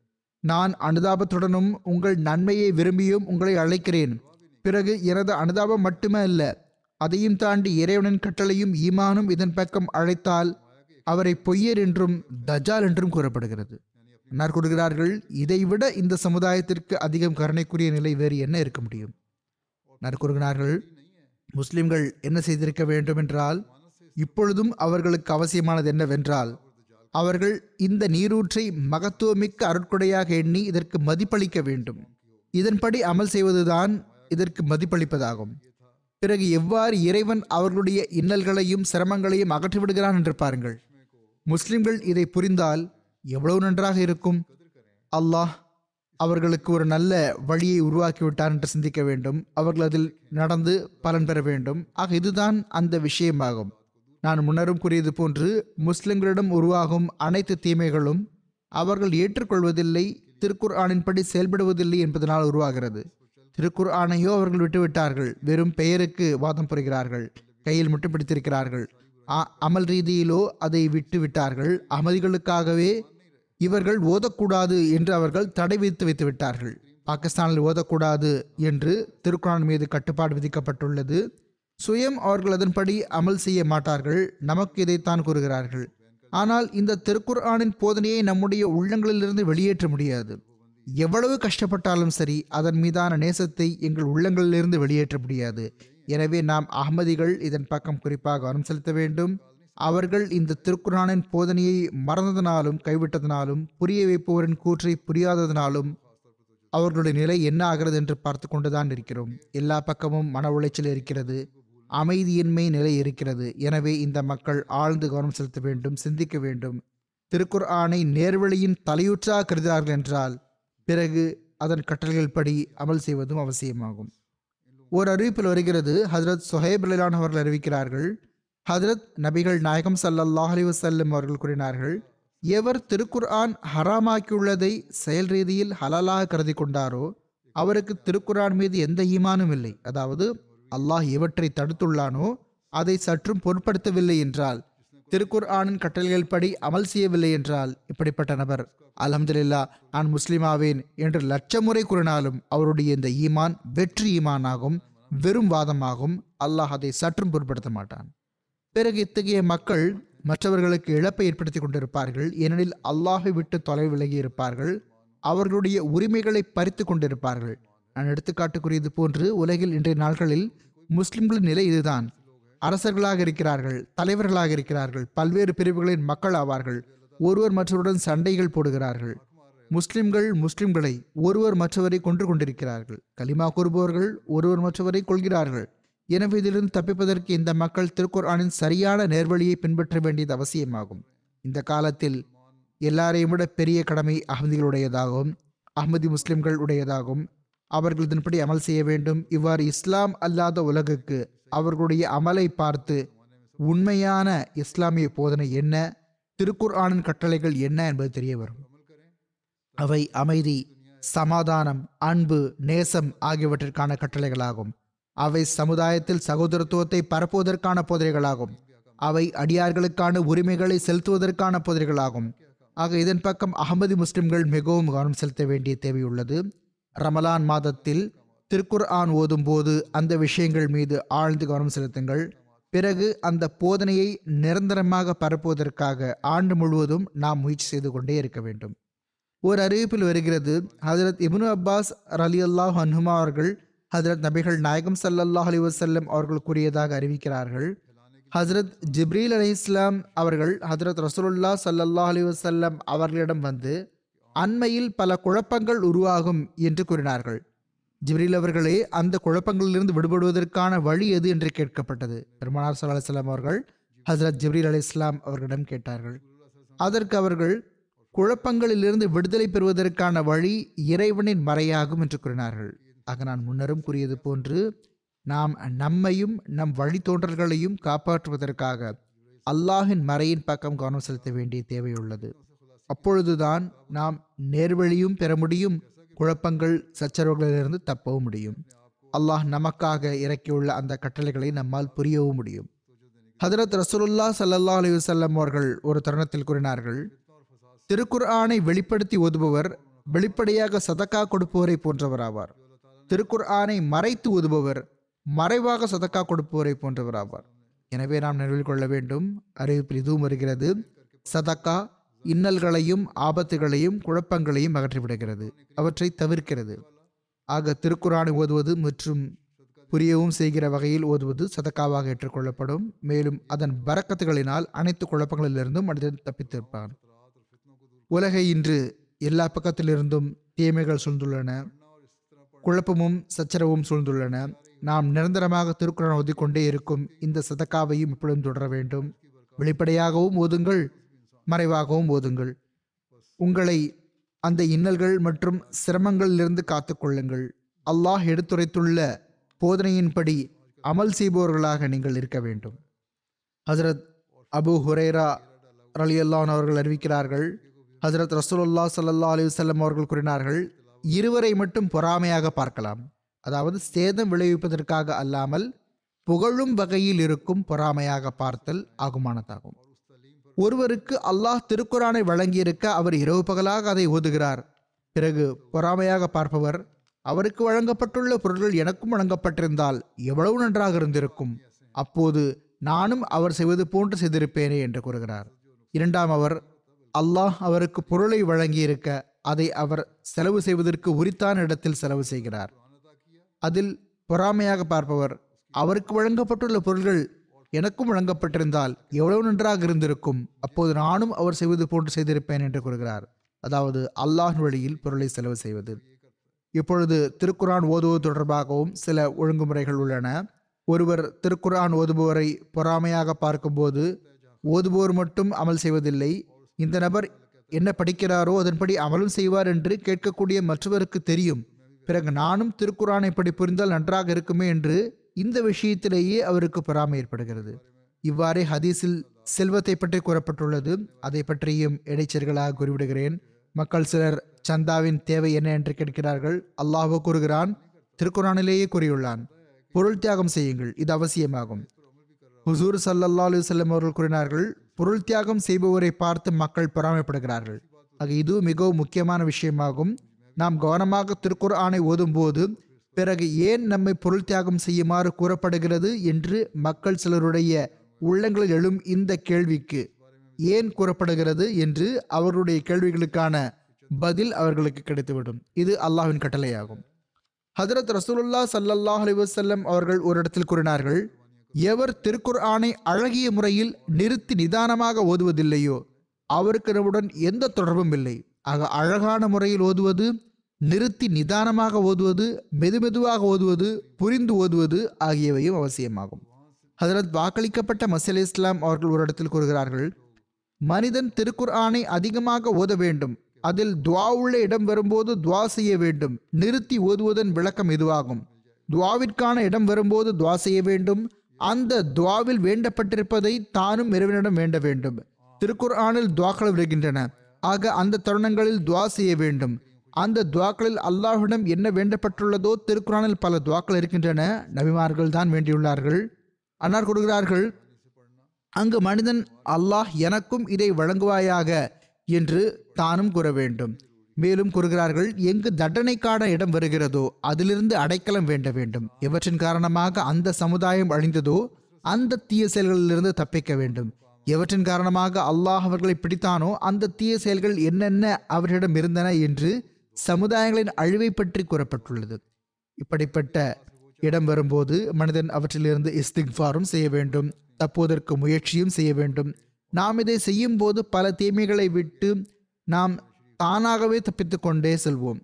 நான் அனுதாபத்துடனும் உங்கள் நன்மையை விரும்பியும் உங்களை அழைக்கிறேன் பிறகு எனது அனுதாபம் மட்டுமே அல்ல அதையும் தாண்டி இறைவனின் கட்டளையும் ஈமானும் இதன் பக்கம் அழைத்தால் அவரை பொய்யர் என்றும் தஜால் என்றும் கூறப்படுகிறது அன்னார் கூறுகிறார்கள் இதைவிட இந்த சமுதாயத்திற்கு அதிகம் கருணைக்குரிய நிலை வேறு என்ன இருக்க முடியும் அன்னார் கூறுகிறார்கள் முஸ்லிம்கள் என்ன செய்திருக்க வேண்டும் என்றால் இப்பொழுதும் அவர்களுக்கு அவசியமானது என்னவென்றால் அவர்கள் இந்த நீரூற்றை மகத்துவமிக்க அருட்கொடையாக எண்ணி இதற்கு மதிப்பளிக்க வேண்டும் இதன்படி அமல் செய்வதுதான் இதற்கு மதிப்பளிப்பதாகும் பிறகு எவ்வாறு இறைவன் அவர்களுடைய இன்னல்களையும் சிரமங்களையும் அகற்றிவிடுகிறான் என்று பாருங்கள் முஸ்லிம்கள் இதை புரிந்தால் எவ்வளவு நன்றாக இருக்கும் அல்லாஹ் அவர்களுக்கு ஒரு நல்ல வழியை உருவாக்கிவிட்டார் என்று சிந்திக்க வேண்டும் அவர்கள் அதில் நடந்து பலன் பெற வேண்டும் ஆக இதுதான் அந்த விஷயமாகும் நான் முன்னரும் கூறியது போன்று முஸ்லிம்களிடம் உருவாகும் அனைத்து தீமைகளும் அவர்கள் ஏற்றுக்கொள்வதில்லை திருக்குர் ஆணின்படி செயல்படுவதில்லை என்பதனால் உருவாகிறது திருக்குர் ஆணையோ அவர்கள் விட்டுவிட்டார்கள் வெறும் பெயருக்கு வாதம் புரிகிறார்கள் கையில் மட்டும் பிடித்திருக்கிறார்கள் அ- அமல் ரீதியிலோ அதை விட்டு விட்டார்கள் அமதிகளுக்காகவே இவர்கள் ஓதக்கூடாது என்று அவர்கள் தடை விதித்து வைத்து விட்டார்கள் பாகிஸ்தானில் ஓதக்கூடாது என்று திருக்குரான் மீது கட்டுப்பாடு விதிக்கப்பட்டுள்ளது சுயம் அவர்கள் அதன்படி அமல் செய்ய மாட்டார்கள் நமக்கு இதைத்தான் கூறுகிறார்கள் ஆனால் இந்த திருக்குர்ஆனின் போதனையை நம்முடைய உள்ளங்களிலிருந்து வெளியேற்ற முடியாது எவ்வளவு கஷ்டப்பட்டாலும் சரி அதன் மீதான நேசத்தை எங்கள் உள்ளங்களிலிருந்து வெளியேற்ற முடியாது எனவே நாம் அகமதிகள் இதன் பக்கம் குறிப்பாக கவனம் செலுத்த வேண்டும் அவர்கள் இந்த திருக்குரானின் போதனையை மறந்ததினாலும் கைவிட்டதினாலும் புரிய வைப்பவரின் கூற்றை புரியாததினாலும் அவர்களுடைய நிலை என்ன ஆகிறது என்று பார்த்து கொண்டுதான் இருக்கிறோம் எல்லா பக்கமும் மன உளைச்சல் இருக்கிறது அமைதியின்மை நிலை இருக்கிறது எனவே இந்த மக்கள் ஆழ்ந்து கவனம் செலுத்த வேண்டும் சிந்திக்க வேண்டும் திருக்குர் ஆணை நேர்வழியின் தலையூற்றாக கருதுகிறார்கள் என்றால் பிறகு அதன் கட்டளைகள் படி அமல் செய்வதும் அவசியமாகும் ஒரு அறிவிப்பில் வருகிறது ஹஜரத் சுஹேப் ரலிலான் அவர்கள் அறிவிக்கிறார்கள் ஹஜரத் நபிகள் நாயகம் ஸல்லல்லாஹு அலைஹி வஸல்லம் அவர்கள் கூறினார்கள் எவர் திருக்குர்ஆன் ஹராமாக்கியுள்ளதை செயல் ரீதியில் ஹலாலாக கருதி கொண்டாரோ அவருக்கு திருக்குர்ஆன் மீது எந்த ஈமானும் இல்லை அதாவது அல்லாஹ் எவற்றை தடுத்துள்ளானோ அதை சற்றும் பொருட்படுத்தவில்லை என்றால் திருக்குர்ஆனின் கட்டளைகள் படி அமல் செய்யவில்லை என்றால் இப்படிப்பட்ட நபர் அல்ஹம்துலில்லா நான் முஸ்லிமாவேன் என்று லட்சம் முறை கூறினாலும் அவருடைய இந்த ஈமான் வெற்றி ஈமானாகும் வெறும் வாதமாகும் அல்லாஹ் அதை சற்றும் பொருட்படுத்த மாட்டான் பிறகு இத்தகைய மக்கள் மற்றவர்களுக்கு இழப்பை ஏற்படுத்தி கொண்டிருப்பார்கள் ஏனெனில் அல்லாஹை விட்டு தொலை விலகி இருப்பார்கள் அவர்களுடைய உரிமைகளை பறித்து கொண்டிருப்பார்கள் நான் எடுத்துக்காட்டுக்குரியது போன்று உலகில் இன்றைய நாட்களில் முஸ்லிம்களின் நிலை இதுதான் அரசர்களாக இருக்கிறார்கள் தலைவர்களாக இருக்கிறார்கள் பல்வேறு பிரிவுகளின் மக்கள் ஆவார்கள் ஒருவர் மற்றவருடன் சண்டைகள் போடுகிறார்கள் முஸ்லிம்கள் முஸ்லிம்களை ஒருவர் மற்றவரை கொன்று கொண்டிருக்கிறார்கள் கலிமா கூறுபவர்கள் ஒருவர் மற்றவரை கொள்கிறார்கள் எனவே இதிலிருந்து தப்பிப்பதற்கு இந்த மக்கள் திருக்குர்ஆனின் சரியான நேர்வழியை பின்பற்ற வேண்டியது அவசியமாகும் இந்த காலத்தில் எல்லாரையும் விட பெரிய கடமை அகமதிகளுடையதாகும் அகமதி முஸ்லிம்கள் உடையதாகும் அவர்கள் இதன்படி அமல் செய்ய வேண்டும் இவ்வாறு இஸ்லாம் அல்லாத உலகுக்கு அவர்களுடைய அமலை பார்த்து உண்மையான இஸ்லாமிய போதனை என்ன திருக்குர்ஆனின் கட்டளைகள் என்ன என்பது தெரிய வரும் அவை அமைதி சமாதானம் அன்பு நேசம் ஆகியவற்றிற்கான கட்டளைகளாகும் அவை சமுதாயத்தில் சகோதரத்துவத்தை பரப்புவதற்கான போதனைகளாகும் அவை அடியார்களுக்கான உரிமைகளை செலுத்துவதற்கான போதனைகளாகும் ஆக இதன் பக்கம் அகமதி முஸ்லிம்கள் மிகவும் கவனம் செலுத்த வேண்டிய தேவையுள்ளது ரமலான் மாதத்தில் திருக்குர் ஆன் ஓதும்போது அந்த விஷயங்கள் மீது ஆழ்ந்து கவனம் செலுத்துங்கள் பிறகு அந்த போதனையை நிரந்தரமாக பரப்புவதற்காக ஆண்டு முழுவதும் நாம் முயற்சி செய்து கொண்டே இருக்க வேண்டும் ஒரு அறிவிப்பில் வருகிறது ஹஜரத் இப்னு அப்பாஸ் ரலி அல்லாஹ் அன்ஹுமா அவர்கள் ஹஜரத் நபிகள் நாயகம் ஸல்லல்லாஹு அலைஹி வஸல்லம் அவர்கள் கூறியதாக அறிவிக்கிறார்கள் ஹஜரத் ஜிப்ரீல் அலி இஸ்லாம் அவர்கள் ஹஜரத் ரசூலுல்லா ஸல்லல்லாஹு அலைஹி வஸல்லம் அவர்களிடம் வந்து அண்மையில் பல குழப்பங்கள் உருவாகும் என்று கூறினார்கள் ஜிப்ரீல் அவர்களே அந்த குழப்பங்களிலிருந்து விடுபடுவதற்கான வழி எது என்று கேட்கப்பட்டது பெருமானார் ஸல்லல்லாஹு அலைஹி வஸல்லம் அவர்கள் ஹஜரத் ஜிப்ரீல் அலி இஸ்லாம் அவர்களிடம் கேட்டார்கள் அதற்கு அவர்கள் குழப்பங்களிலிருந்து விடுதலை பெறுவதற்கான வழி இறைவனின் மறையாகும் என்று கூறினார்கள் ஆக நான் முன்னரும் கூறியது போன்று நாம் நம்மையும் நம் வழித்தோன்றல்களையும் காப்பாற்றுவதற்காக அல்லாஹின் மறையின் பக்கம் கவனம் செலுத்த வேண்டிய தேவையுள்ளது அப்பொழுதுதான் நாம் நேர்வழியும் பெற முடியும் குழப்பங்கள் சச்சரவுகளிலிருந்து தப்பவும் முடியும் அல்லாஹ் நமக்காக இறக்கியுள்ள அந்த கட்டளைகளை நம்மால் புரியவும் முடியும் ஹதரத் ரசூலுல்லா ஸல்லல்லாஹு அலைஹி வஸல்லம் அவர்கள் ஒரு தருணத்தில் கூறினார்கள் திருக்குர்ஆனை வெளிப்படுத்தி ஓதுபவர் வெளிப்படையாக சதக்கா கொடுப்பவரை போன்றவராவார் திருக்குர்ஆனை மறைத்து ஓதுபவர் மறைவாக சதக்கா கொடுப்பவரை போன்றவராவார் எனவே நாம் நினைவில் கொள்ள வேண்டும் அறிவிப்பில் இதுவும் வருகிறது சதக்கா இன்னல்களையும் ஆபத்துகளையும் குழப்பங்களையும் அகற்றிவிடுகிறது அவற்றை தவிர்க்கிறது ஆக திருக்குர்ஆனை ஓதுவது மற்றும் புரியவும் செய்கிற வகையில் ஓதுவது சதக்காவாக ஏற்றுக்கொள்ளப்படும் மேலும் அதன் பரக்கத்துகளினால் அனைத்து குழப்பங்களிலிருந்தும் மனிதன் தப்பித்திருப்பான் உலகை இன்று எல்லா பக்கத்திலிருந்தும் தீமைகள் சூழ்ந்துள்ளன குழப்பமும் சச்சரவும் சூழ்ந்துள்ளன நாம் நிரந்தரமாக திருக்குறள் ஓதிக்கொண்டே இருக்கும் இந்த சதக்காவையும் எப்பொழுதும் தொடர வேண்டும் வெளிப்படையாகவும் ஓதுங்கள் மறைவாகவும் ஓதுங்கள் உங்களை அந்த இன்னல்கள் மற்றும் சிரமங்களிலிருந்து காத்துக்கொள்ளுங்கள் அல்லாஹ் எடுத்துரைத்துள்ள போதனையின்படி அமல் செய்பவர்களாக நீங்கள் இருக்க வேண்டும் ஹசரத் அபு ஹுரேரா ரலி அவர்கள் அறிவிக்கிறார்கள் ஹசரத் ரசூலுல்லா ஸல்லல்லாஹு அலைஹி வஸல்லம் அவர்கள் கூறினார்கள் இருவரை மட்டும் பொறாமையாக பார்க்கலாம் அதாவது சேதம் விளைவிப்பதற்காக அல்லாமல் புகழும் வகையில் இருக்கும் பொறாமையாக பார்த்தல் ஆகுமானதாகும் ஒருவருக்கு அல்லாஹ் திருக்குரானை வழங்கியிருக்க அவர் இரவு பகலாக அதை ஓதுகிறார் பிறகு பொறாமையாக பார்ப்பவர் அவருக்கு வழங்கப்பட்டுள்ள பொருட்கள் எனக்கும் வழங்கப்பட்டிருந்தால் எவ்வளவு நன்றாக இருந்திருக்கும் அப்போது நானும் அவர் செய்வது போன்று செய்திருப்பேனே என்று கூறுகிறார் இரண்டாம் அவர் அல்லாஹ் அவருக்கு பொருளை வழங்கியிருக்க அதை அவர் செலவு செய்வதற்கு உரித்தான இடத்தில் செலவு செய்கிறார் அதில் பொறாமையாக பார்ப்பவர் அவருக்கு வழங்கப்பட்டுள்ள பொருள்கள் எனக்கும் வழங்கப்பட்டிருந்தால் எவ்வளவு நன்றாக இருந்திருக்கும் அப்போது நானும் அவர் செய்வது போன்று செய்திருப்பேன் என்று கூறுகிறார் அதாவது அல்லாஹ் வழியில் பொருளை செலவு செய்வது இப்பொழுது திருக்குரான் ஓதுவது தொடர்பாகவும் சில ஒழுங்குமுறைகள் உள்ளன ஒருவர் திருக்குரான் ஓதுபவரை பொறாமையாக பார்க்கும்போது ஓதுபவர் மட்டும் அமல் செய்வதில்லை இந்த நபர் என்ன படிக்கிறாரோ அதன்படி அமலும் செய்வார் என்று கேட்கக்கூடிய மற்றவருக்கு தெரியும் பிறகு நானும் திருக்குரானை படி புரிந்தால் நன்றாக இருக்குமே என்று இந்த விஷயத்திலேயே அவருக்கு பொறாமை ஏற்படுகிறது இவ்வாறே ஹதீஸில் செல்வத்தை பற்றி கூறப்பட்டுள்ளது அதை பற்றியும் இடைச்சர்களாக கூறிவிடுகிறேன் மக்கள் சிலர் சந்தாவின் தேவை என்ன என்று கேட்கிறார்கள் அல்லாஹோ கூறுகிறான் திருக்குரானிலேயே கூறியுள்ளான் பொருள் தியாகம் செய்யுங்கள் இது அவசியமாகும் ஹுசூர் சல்லல்லா அலி வல்லம் அவர்கள் கூறினார்கள் பொருள் தியாகம் செய்பவரை பார்த்து மக்கள் பொறாமைப்படுகிறார்கள் ஆக இது மிகவும் முக்கியமான விஷயமாகும் நாம் கவனமாக திருக்குர்ஆனை ஓதும்போது பிறகு ஏன் நம்மை பொருள் தியாகம் செய்யுமாறு கூறப்படுகிறது என்று மக்கள் சிலருடைய உள்ளங்களில் எழும் இந்த கேள்விக்கு ஏன் கூறப்படுகிறது என்று அவர்களுடைய கேள்விகளுக்கான பதில் அவர்களுக்கு கிடைத்துவிடும் இது அல்லாஹ்வின் கட்டளையாகும் ஹதரத் ரசூலுல்லா ஸல்லல்லாஹு அலைஹி வஸல்லம் அவர்கள் ஒரு இடத்தில் கூறினார்கள் எவர் திருக்குர்ஆனை அழகிய முறையில் நிறுத்தி நிதானமாக ஓதுவதில்லையோ அவருக்கு நம்முடன் எந்த தொடர்பும் இல்லை ஆக அழகான முறையில் ஓதுவது நிறுத்தி நிதானமாக ஓதுவது மெதுமெதுவாக ஓதுவது புரிந்து ஓதுவது ஆகியவையும் அவசியமாகும் ஹதரத் வாக்களிக்கப்பட்ட மசீல் இஸ்லாம் அவர்கள் ஒரு இடத்தில் கூறுகிறார்கள் மனிதன் திருக்குர்ஆனை அதிகமாக ஓத வேண்டும் அதில் துவா உள்ள இடம் வரும்போது துவா செய்ய வேண்டும் நிறுத்தி ஓதுவதன் விளக்கம் இதுவாகும் துவாவிற்கான இடம் வரும்போது துவா செய்ய வேண்டும் அந்த துவாவில் வேண்டப்பட்டிருப்பதை தானும் இறைவனிடம் வேண்ட வேண்டும் திருக்குர்ஆனில் துவாக்கள் வருகின்றன ஆக அந்த தருணங்களில் துவா செய்ய வேண்டும் அந்த துவாக்களில் அல்லாஹ்விடம் என்ன வேண்டப்பட்டுள்ளதோ திருக்குர்ஆனில் பல துவாக்கள் இருக்கின்றன நபிமார்கள் தான் வேண்டியுள்ளார்கள் அன்னார் கூறுகிறார்கள் அங்கு மனிதன் அல்லாஹ் எனக்கும் இதை வழங்குவாயாக என்று தானும் கூற வேண்டும் மேலும் கூறுகிறார்கள் எங்கு தண்டனைக்கான இடம் வருகிறதோ அதிலிருந்து அடைக்கலம் வேண்ட வேண்டும் எவற்றின் காரணமாக அந்த சமுதாயம் அழிந்ததோ அந்த தீய செயல்களிலிருந்து தப்பிக்க வேண்டும் எவற்றின் காரணமாக அல்லாஹ் அவர்களை பிடித்தானோ அந்த தீய செயல்கள் என்னென்ன அவர்களிடம் இருந்தன என்று சமுதாயங்களின் அழிவை பற்றி கூறப்பட்டுள்ளது இப்படிப்பட்ட இடம் வரும்போது மனிதன் அவற்றிலிருந்து இஸ்திக்ஃபாரும் செய்ய வேண்டும் தப்போதற்கு முயற்சியும் செய்ய வேண்டும் நாம் இதை செய்யும் போது பல தீமைகளை விட்டு நாம் தானாகவே தப்பித்து கொண்டே செல்வோம்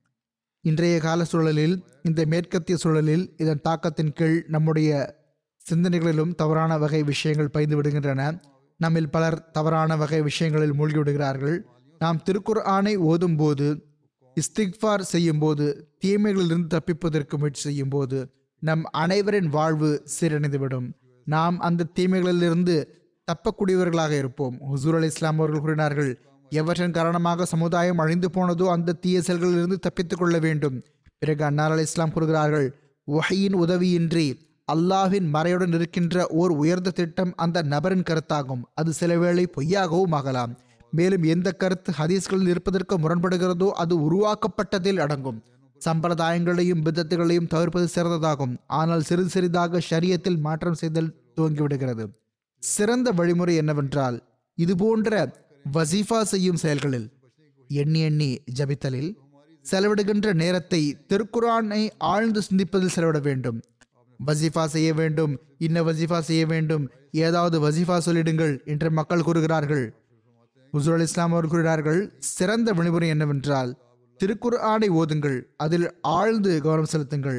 இன்றைய கால சூழலில் இந்த மேற்கத்திய சூழலில் இதன் தாக்கத்தின் கீழ் நம்முடைய சிந்தனைகளிலும் தவறான வகை விஷயங்கள் பயந்து விடுகின்றன நம்மில் பலர் தவறான வகை விஷயங்களில் மூழ்கி விடுகிறார்கள் நாம் திருக்குர் ஆணை ஓதும் போது இஸ்திக்ஃபார் செய்யும் போது தீமைகளிலிருந்து தப்பிப்பதற்கு முயற்சி செய்யும் போது நம் அனைவரின் வாழ்வு சீரடைந்துவிடும் நாம் அந்த தீமைகளிலிருந்து தப்பக்கூடியவர்களாக இருப்போம் ஹுசூர் அலி இஸ்லாம் அவர்கள் கூறினார்கள் எவற்றின் காரணமாக சமுதாயம் அழிந்து போனதோ அந்த தீய செயல்களிலிருந்து தப்பித்துக் கொள்ள வேண்டும் பிறகு அன்னார் அலி இஸ்லாம் கூறுகிறார்கள் வஹையின் உதவியின்றி அல்லாஹ்வின் மறையுடன் இருக்கின்ற ஓர் உயர்ந்த திட்டம் அந்த நபரின் கருத்தாகும் அது சில வேளை பொய்யாகவும் ஆகலாம் மேலும் எந்த கருத்து ஹதீஸ்களில் இருப்பதற்கு முரண்படுகிறதோ அது உருவாக்கப்பட்டதில் அடங்கும் சம்பிரதாயங்களையும் பிதத்துகளையும் தவிர்ப்பது சிறந்ததாகும் ஆனால் சிறிது சிறிதாக ஷரியத்தில் மாற்றம் செய்தல் துவங்கிவிடுகிறது சிறந்த வழிமுறை என்னவென்றால் இதுபோன்ற வசீஃபா செய்யும் செயல்களில் எண்ணி எண்ணி ஜபித்தலில் செலவிடுகின்ற நேரத்தை திருக்குரானை ஆழ்ந்து சிந்திப்பதில் செலவிட வேண்டும் வசீஃபா செய்ய வேண்டும் இன்ன வசீஃபா செய்ய வேண்டும் ஏதாவது வசீஃபா சொல்லிடுங்கள் என்று மக்கள் கூறுகிறார்கள் ஹுசூர் அலி இஸ்லாம் அவர் கூறுகிறார்கள் சிறந்த வழிமுறை என்னவென்றால் திருக்குர்ஆனை ஓதுங்கள் அதில் ஆழ்ந்து கவனம் செலுத்துங்கள்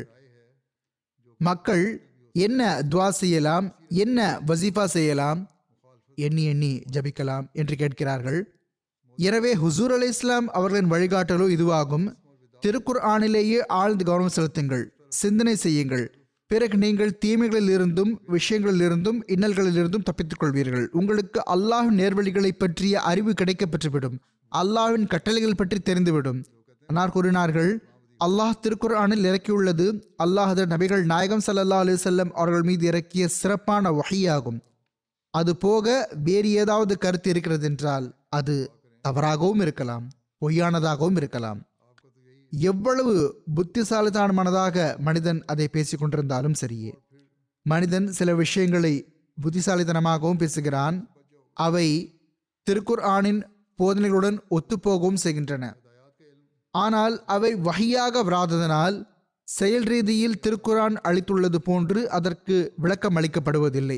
மக்கள் என்ன துவா செய்யலாம் என்ன வசீஃபா செய்யலாம் எண்ணி எண்ணி ஜபிக்கலாம் என்று கேட்கிறார்கள் எனவே ஹுசூர் அலி இஸ்லாம் அவர்களின் வழிகாட்டலோ இதுவாகும் திருக்குர் ஆணிலேயே ஆழ்ந்து கவனம் செலுத்துங்கள் சிந்தனை செய்யுங்கள் பிறகு நீங்கள் தீமைகளில் இருந்தும் விஷயங்களில் இருந்தும் இன்னல்களில் இருந்தும் தப்பித்துக் கொள்வீர்கள் உங்களுக்கு அல்லாஹ்வின் நேர்வழிகளை பற்றிய அறிவு கிடைக்கப் பெற்றுவிடும் அல்லாஹ்வின் கட்டளைகள் பற்றி தெரிந்துவிடும் அன்னார் கூறினார்கள் அல்லாஹ் திருக்குர்ஆனில் இறக்கியுள்ளது அல்லாஹ் நபிகள் நாயகம் ஸல்லல்லாஹு அலைஹி வஸல்லம் அவர்கள் மீது இறக்கிய சிறப்பான வஹியாகும் அது போக வேறு ஏதாவது கருத்து இருக்கிறது என்றால் அது தவறாகவும் இருக்கலாம் பொய்யானதாகவும் இருக்கலாம் எவ்வளவு புத்திசாலித்தனமானதாக மனிதன் அதை பேசிக் கொண்டிருந்தாலும் சரியே மனிதன் சில விஷயங்களை புத்திசாலித்தனமாகவும் பேசுகிறான் அவை திருக்குர் ஆனின் போதனைகளுடன் ஒத்துப்போகவும் செய்கின்றன ஆனால் அவை வகையாக வராததனால் செயல் ரீதியில் திருக்குரான் அளித்துள்ளது போன்று அதற்கு விளக்கம் அளிக்கப்படுவதில்லை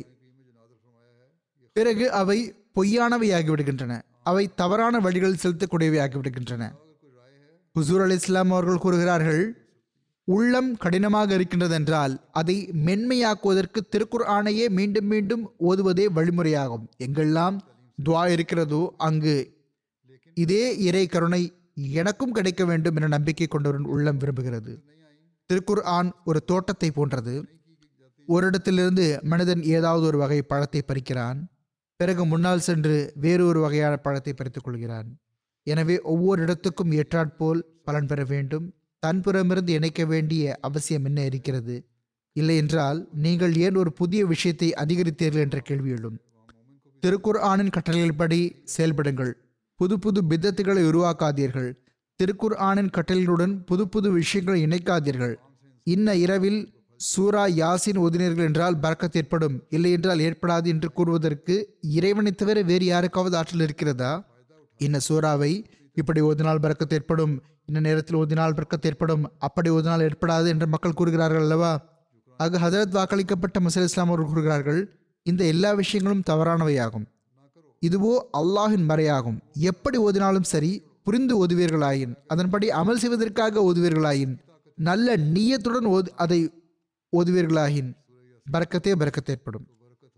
பிறகு அவை பொய்யானவையாகிவிடுகின்றன அவை தவறான வழிகளில் செலுத்தக்கூடியவையாகிவிடுகின்றன ஹுசூர் அலி இஸ்லாம் அவர்கள் கூறுகிறார்கள் உள்ளம் கடினமாக இருக்கின்றதென்றால் அதை மென்மையாக்குவதற்கு திருக்குர் ஆணையே மீண்டும் மீண்டும் ஓதுவதே வழிமுறையாகும் எங்கெல்லாம் துவா இருக்கிறதோ அங்கு இதே இறை கருணை எனக்கும் கிடைக்க வேண்டும் என நம்பிக்கை கொண்டவரின் உள்ளம் விரும்புகிறது திருக்குர் ஆன் ஒரு தோட்டத்தை போன்றது ஒரு இடத்திலிருந்து மனிதன் ஏதாவது ஒரு வகை பழத்தை பறிக்கிறான் பிறகு முன்னால் சென்று வேறு ஒரு வகையான பழத்தை பறித்துக் கொள்கிறான் எனவே ஒவ்வொரு இடத்துக்கும் ஏற்றாற்போல் பலன் பெற வேண்டும் தன்புறமிருந்து இணைக்க வேண்டிய அவசியம் என்ன இருக்கிறது இல்லை என்றால் நீங்கள் ஏன் ஒரு புதிய விஷயத்தை அதிகரித்தீர்கள் என்ற கேள்வி எழும் திருக்குர் ஆனின் கட்டளையின்படி செயல்படுங்கள் புது புது பித்தத்துகளை உருவாக்காதீர்கள் திருக்குர் ஆனின் கட்டளைகளுடன் புது புது விஷயங்களை இணைக்காதீர்கள் இன்ன இரவில் சூரா யாசின் ஓதினீர்கள் என்றால் பறக்கத் ஏற்படும் இல்லை என்றால் ஏற்படாது என்று கூறுவதற்கு இறைவனை தவிர வேறு யாருக்காவது ஆற்றல் இருக்கிறதா இன்ன சூறாவை இப்படி ஓதினால் பறக்கத் ஏற்படும் இன்ன நேரத்தில் ஓதினால் பறக்கத் ஏற்படும் அப்படி ஓதினால் ஏற்படாது என்று மக்கள் கூறுகிறார்கள் அல்லவா ஆக ஹதரத் வாக்களிக்கப்பட்ட மசல் இஸ்லாம் அவர்கள் கூறுகிறார்கள் இந்த எல்லா விஷயங்களும் தவறானவையாகும் இதுவோ அல்லாஹின் மறையாகும் எப்படி ஓதினாலும் சரி புரிந்து ஓதுவீர்களாயின் அதன்படி அமல் செய்வதற்காக ஓதுவீர்களாயின் நல்ல நீயத்துடன் ஓது அதை ஓதுவீர்களாயின் பறக்கத்தே பறக்கத் ஏற்படும்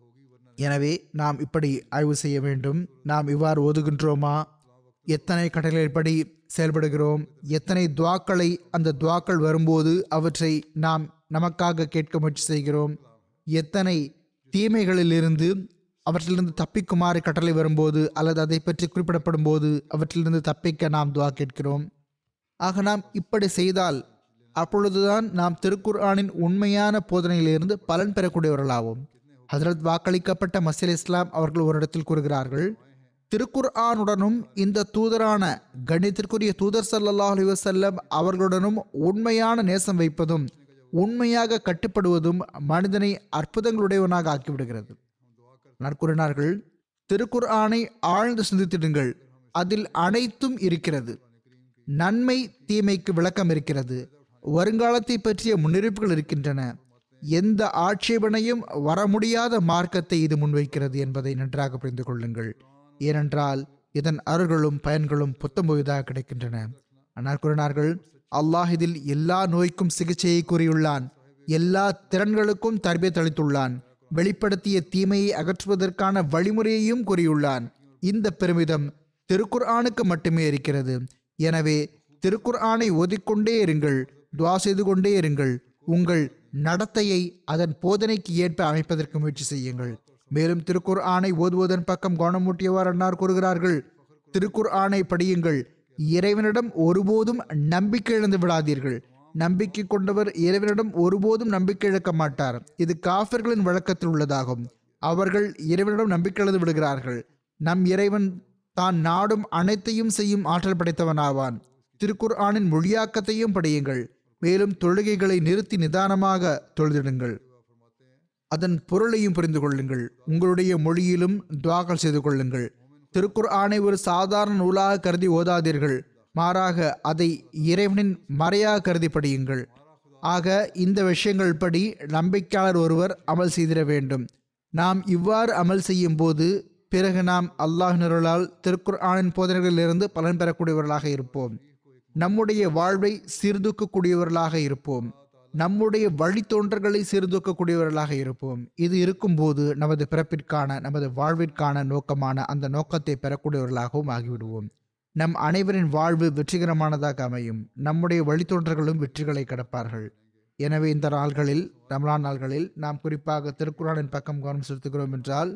எனவே நாம் இப்படி ஆய்வு செய்ய வேண்டும் நாம் இவ்வாறு ஓதுகின்றோமா எத்தனை கட்டளைப்படி செயல்படுகிறோம் எத்தனை துவாக்களை அந்த துவாக்கள் வரும்போது அவற்றை நாம் நமக்காக கேட்க முயற்சி செய்கிறோம் எத்தனை தீமைகளிலிருந்து அவற்றிலிருந்து தப்பிக்குமாறு கட்டளை வரும்போது அல்லது அதை பற்றி குறிப்பிடப்படும் போது அவற்றிலிருந்து தப்பிக்க நாம் துவா கேட்கிறோம் ஆக நாம் இப்படி செய்தால் அப்பொழுதுதான் நாம் திருக்குர்ஆனின் உண்மையான போதனையிலிருந்து பலன் பெறக்கூடியவர்களாவோம் ஹசரத் வாக்களிக்கப்பட்ட மசீல் இஸ்லாம் அவர்கள் ஒரு இடத்தில் கூறுகிறார்கள் திருக்குர்ஆனுடனும் இந்த தூதரான கணித்திற்குரிய தூதர் ஸல்லல்லாஹு அலைஹி வஸல்லம் அவர்களுடனும் உண்மையான நேசம் வைப்பதும் உண்மையாக கட்டுப்படுவதும் மனிதனை அற்புதங்களுடையவனாக ஆக்கிவிடுகிறது நற்கூறினார்கள் திருக்குர்ஆனை ஆழ்ந்து சிந்தித்திடுங்கள் அதில் அனைத்தும் இருக்கிறது நன்மை தீமைக்கு விளக்கம் இருக்கிறது வருங்காலத்தை பற்றிய முன்னறிவிப்புகள் இருக்கின்றன எந்த ஆட்சேபனையும் வர முடியாத மார்க்கத்தை இது முன்வைக்கிறது என்பதை நன்றாக புரிந்து கொள்ளுங்கள் ஏனென்றால் இதன் அருள்களும் பயன்களும் புத்தம் புதிதாக கிடைக்கின்றன ஆனால் கூறினார்கள் அல்லாஹ் இதில் எல்லா நோய்க்கும் சிகிச்சையை கூறியுள்ளான் எல்லா திறன்களுக்கும் தர்பியத் அளித்துள்ளான் வெளிப்படுத்திய தீமையை அகற்றுவதற்கான வழிமுறையையும் கூறியுள்ளான் இந்த பெருமிதம் திருக்குர்ஆனுக்கு மட்டுமே இருக்கிறது எனவே திருக்குர்ஆனை ஓதிக்கொண்டே இருங்கள் துவா செய்து கொண்டே இருங்கள் உங்கள் நடத்தையை அதன் போதனைக்கு ஏற்ப அமைப்பதற்கு முயற்சி செய்யுங்கள் மேலும் திருக்குர் ஆணை ஓதுவதன் பக்கம் கவனமூட்டியவாறு அன்னார் கூறுகிறார்கள் திருக்குர் ஆணை படியுங்கள் இறைவனிடம் ஒருபோதும் நம்பிக்கை இழந்து விடாதீர்கள் நம்பிக்கை கொண்டவர் இறைவனிடம் ஒருபோதும் நம்பிக்கை இழக்க மாட்டார் இது காஃபிர்களின் வழக்கத்தில் உள்ளதாகும் அவர்கள் இறைவனிடம் நம்பிக்கை இழந்து விடுகிறார்கள் நம் இறைவன் தான் நாடும் அனைத்தையும் செய்யும் ஆற்றல் படைத்தவனாவான் திருக்குர் ஆணின் மொழியாக்கத்தையும் படியுங்கள் மேலும் தொழுகைகளை நிறுத்தி நிதானமாக தொழுதிடுங்கள் அதன் பொருளையும் புரிந்து கொள்ளுங்கள் உங்களுடைய மொழியிலும் துவாக்கள் செய்து கொள்ளுங்கள் திருக்குர் ஆணை ஒரு சாதாரண நூலாக கருதி ஓதாதீர்கள் மாறாக அதை இறைவனின் மறையாக கருதி படியுங்கள் ஆக இந்த விஷயங்கள் படி நம்பிக்கையாளர் ஒருவர் அமல் செய்திட வேண்டும் நாம் இவ்வாறு அமல் செய்யும் போது பிறகு நாம் அல்லாஹ் நிரலால் திருக்குர் ஆணின் போதனைகளிலிருந்து பலன் பெறக்கூடியவர்களாக இருப்போம் நம்முடைய வாழ்வை சீர்தூக்கக்கூடியவர்களாக இருப்போம் நம்முடைய வழித்தோன்றல்களை சீர்தூக்கக்கூடியவர்களாக இருப்போம் இது இருக்கும்போது நமது பிறப்பிற்கான நமது வாழ்விற்கான நோக்கமான அந்த நோக்கத்தை பெறக்கூடியவர்களாகவும் ஆகிவிடுவோம் நம் அனைவரின் வாழ்வு வெற்றிகரமானதாக அமையும் நம்முடைய வழித்தோன்றல்களும் வெற்றிகளை கடப்பார்கள் எனவே இந்த நாள்களில் ரமலான் நாள்களில் நாம் குறிப்பாக திருக்குறானின் பக்கம் கவனம் செலுத்துகிறோம் என்றால்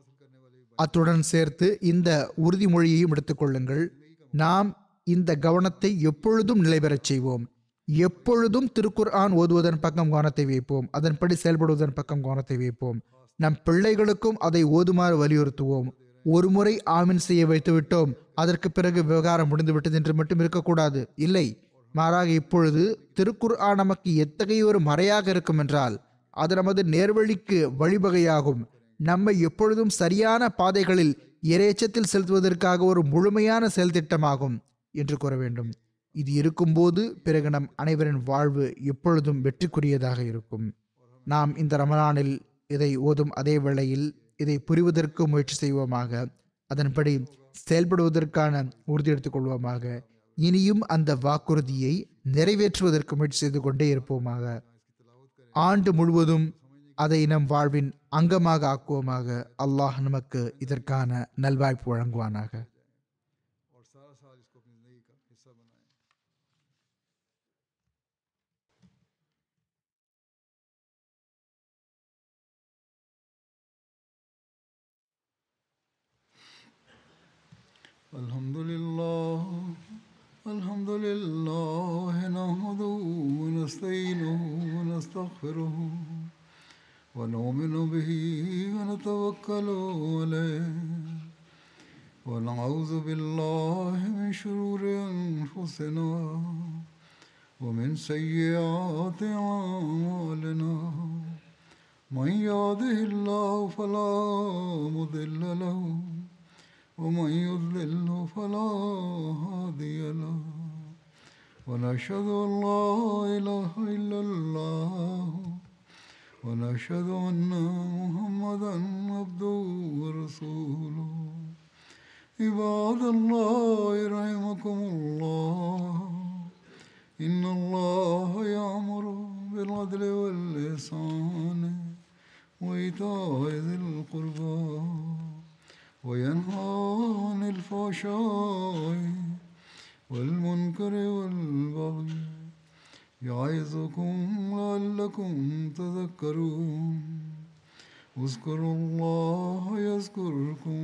அத்துடன் சேர்த்து இந்த உறுதிமொழியையும் எடுத்துக்கொள்ளுங்கள் நாம் இந்த கவனத்தை எப்பொழுதும் நிலைபெறச் செய்வோம் எப்பொழுதும் திருக்குர் ஆன் ஓதுவதன் பக்கம் கவனத்தை வைப்போம் அதன்படி செயல்படுவதன் பக்கம் கவனத்தை வைப்போம் நம் பிள்ளைகளுக்கும் அதை ஓதுமாறு வலியுறுத்துவோம் ஒரு முறை ஆமின் செய்ய வைத்து விட்டோம் அதற்கு பிறகு விவகாரம் முடிந்துவிட்டது என்று மட்டும் இருக்கக்கூடாது இல்லை மாறாக இப்பொழுது திருக்குர் ஆன் நமக்கு எத்தகைய ஒரு மறையாக இருக்கும் என்றால் அது நமது நேர்வழிக்கு வழிவகையாகும் நம்மை எப்பொழுதும் சரியான பாதைகளில் இறைச்சத்தில் செலுத்துவதற்காக ஒரு முழுமையான செயல் திட்டமாகும் என்று கூற வேண்டும் இது இருக்கும்போது பிறகு நம் அனைவரின் வாழ்வு எப்பொழுதும் வெற்றிக்குரியதாக இருக்கும் நாம் இந்த ரமலானில் இதை ஓதும் அதே வேளையில் இதை புரிவதற்கு முயற்சி செய்வோமாக அதன்படி செயல்படுவதற்கான உறுதி எடுத்துக்கொள்வோமாக இனியும் அந்த வாக்குறுதியை நிறைவேற்றுவதற்கு முயற்சி செய்து கொண்டே இருப்போமாக ஆண்டு முழுவதும் அதை நம் வாழ்வின் அங்கமாக ஆக்குவோமாக அல்லாஹ் நமக்கு இதற்கான நல்வாய்ப்பு வழங்குவானாக और सारा साल इसको अपनी जिंदगी का हिस्सा बनाएं الحمد لله الحمد لله نحمده ونستعينه ونستغفره ونؤمن به ونتوكل عليه ونعوذ بالله من شرور أنفسنا ومن سيئات أعمالنا من يهده الله فلا مضل له ومن يضلل فلا هادي له ونشهد أن لا إله إلا الله ونشهد أن محمدا عبده ورسوله عباد الله رحمكم الله إن الله يأمر بالعدل والإحسان وإيتاء ذي القربى وينهى عن الفحشاء والمنكر والبغي يعظكم لعلكم تذكرون اذكروا الله يذكركم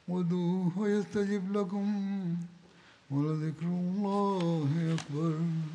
ودوه يستجب لكم ولذكر الله أكبر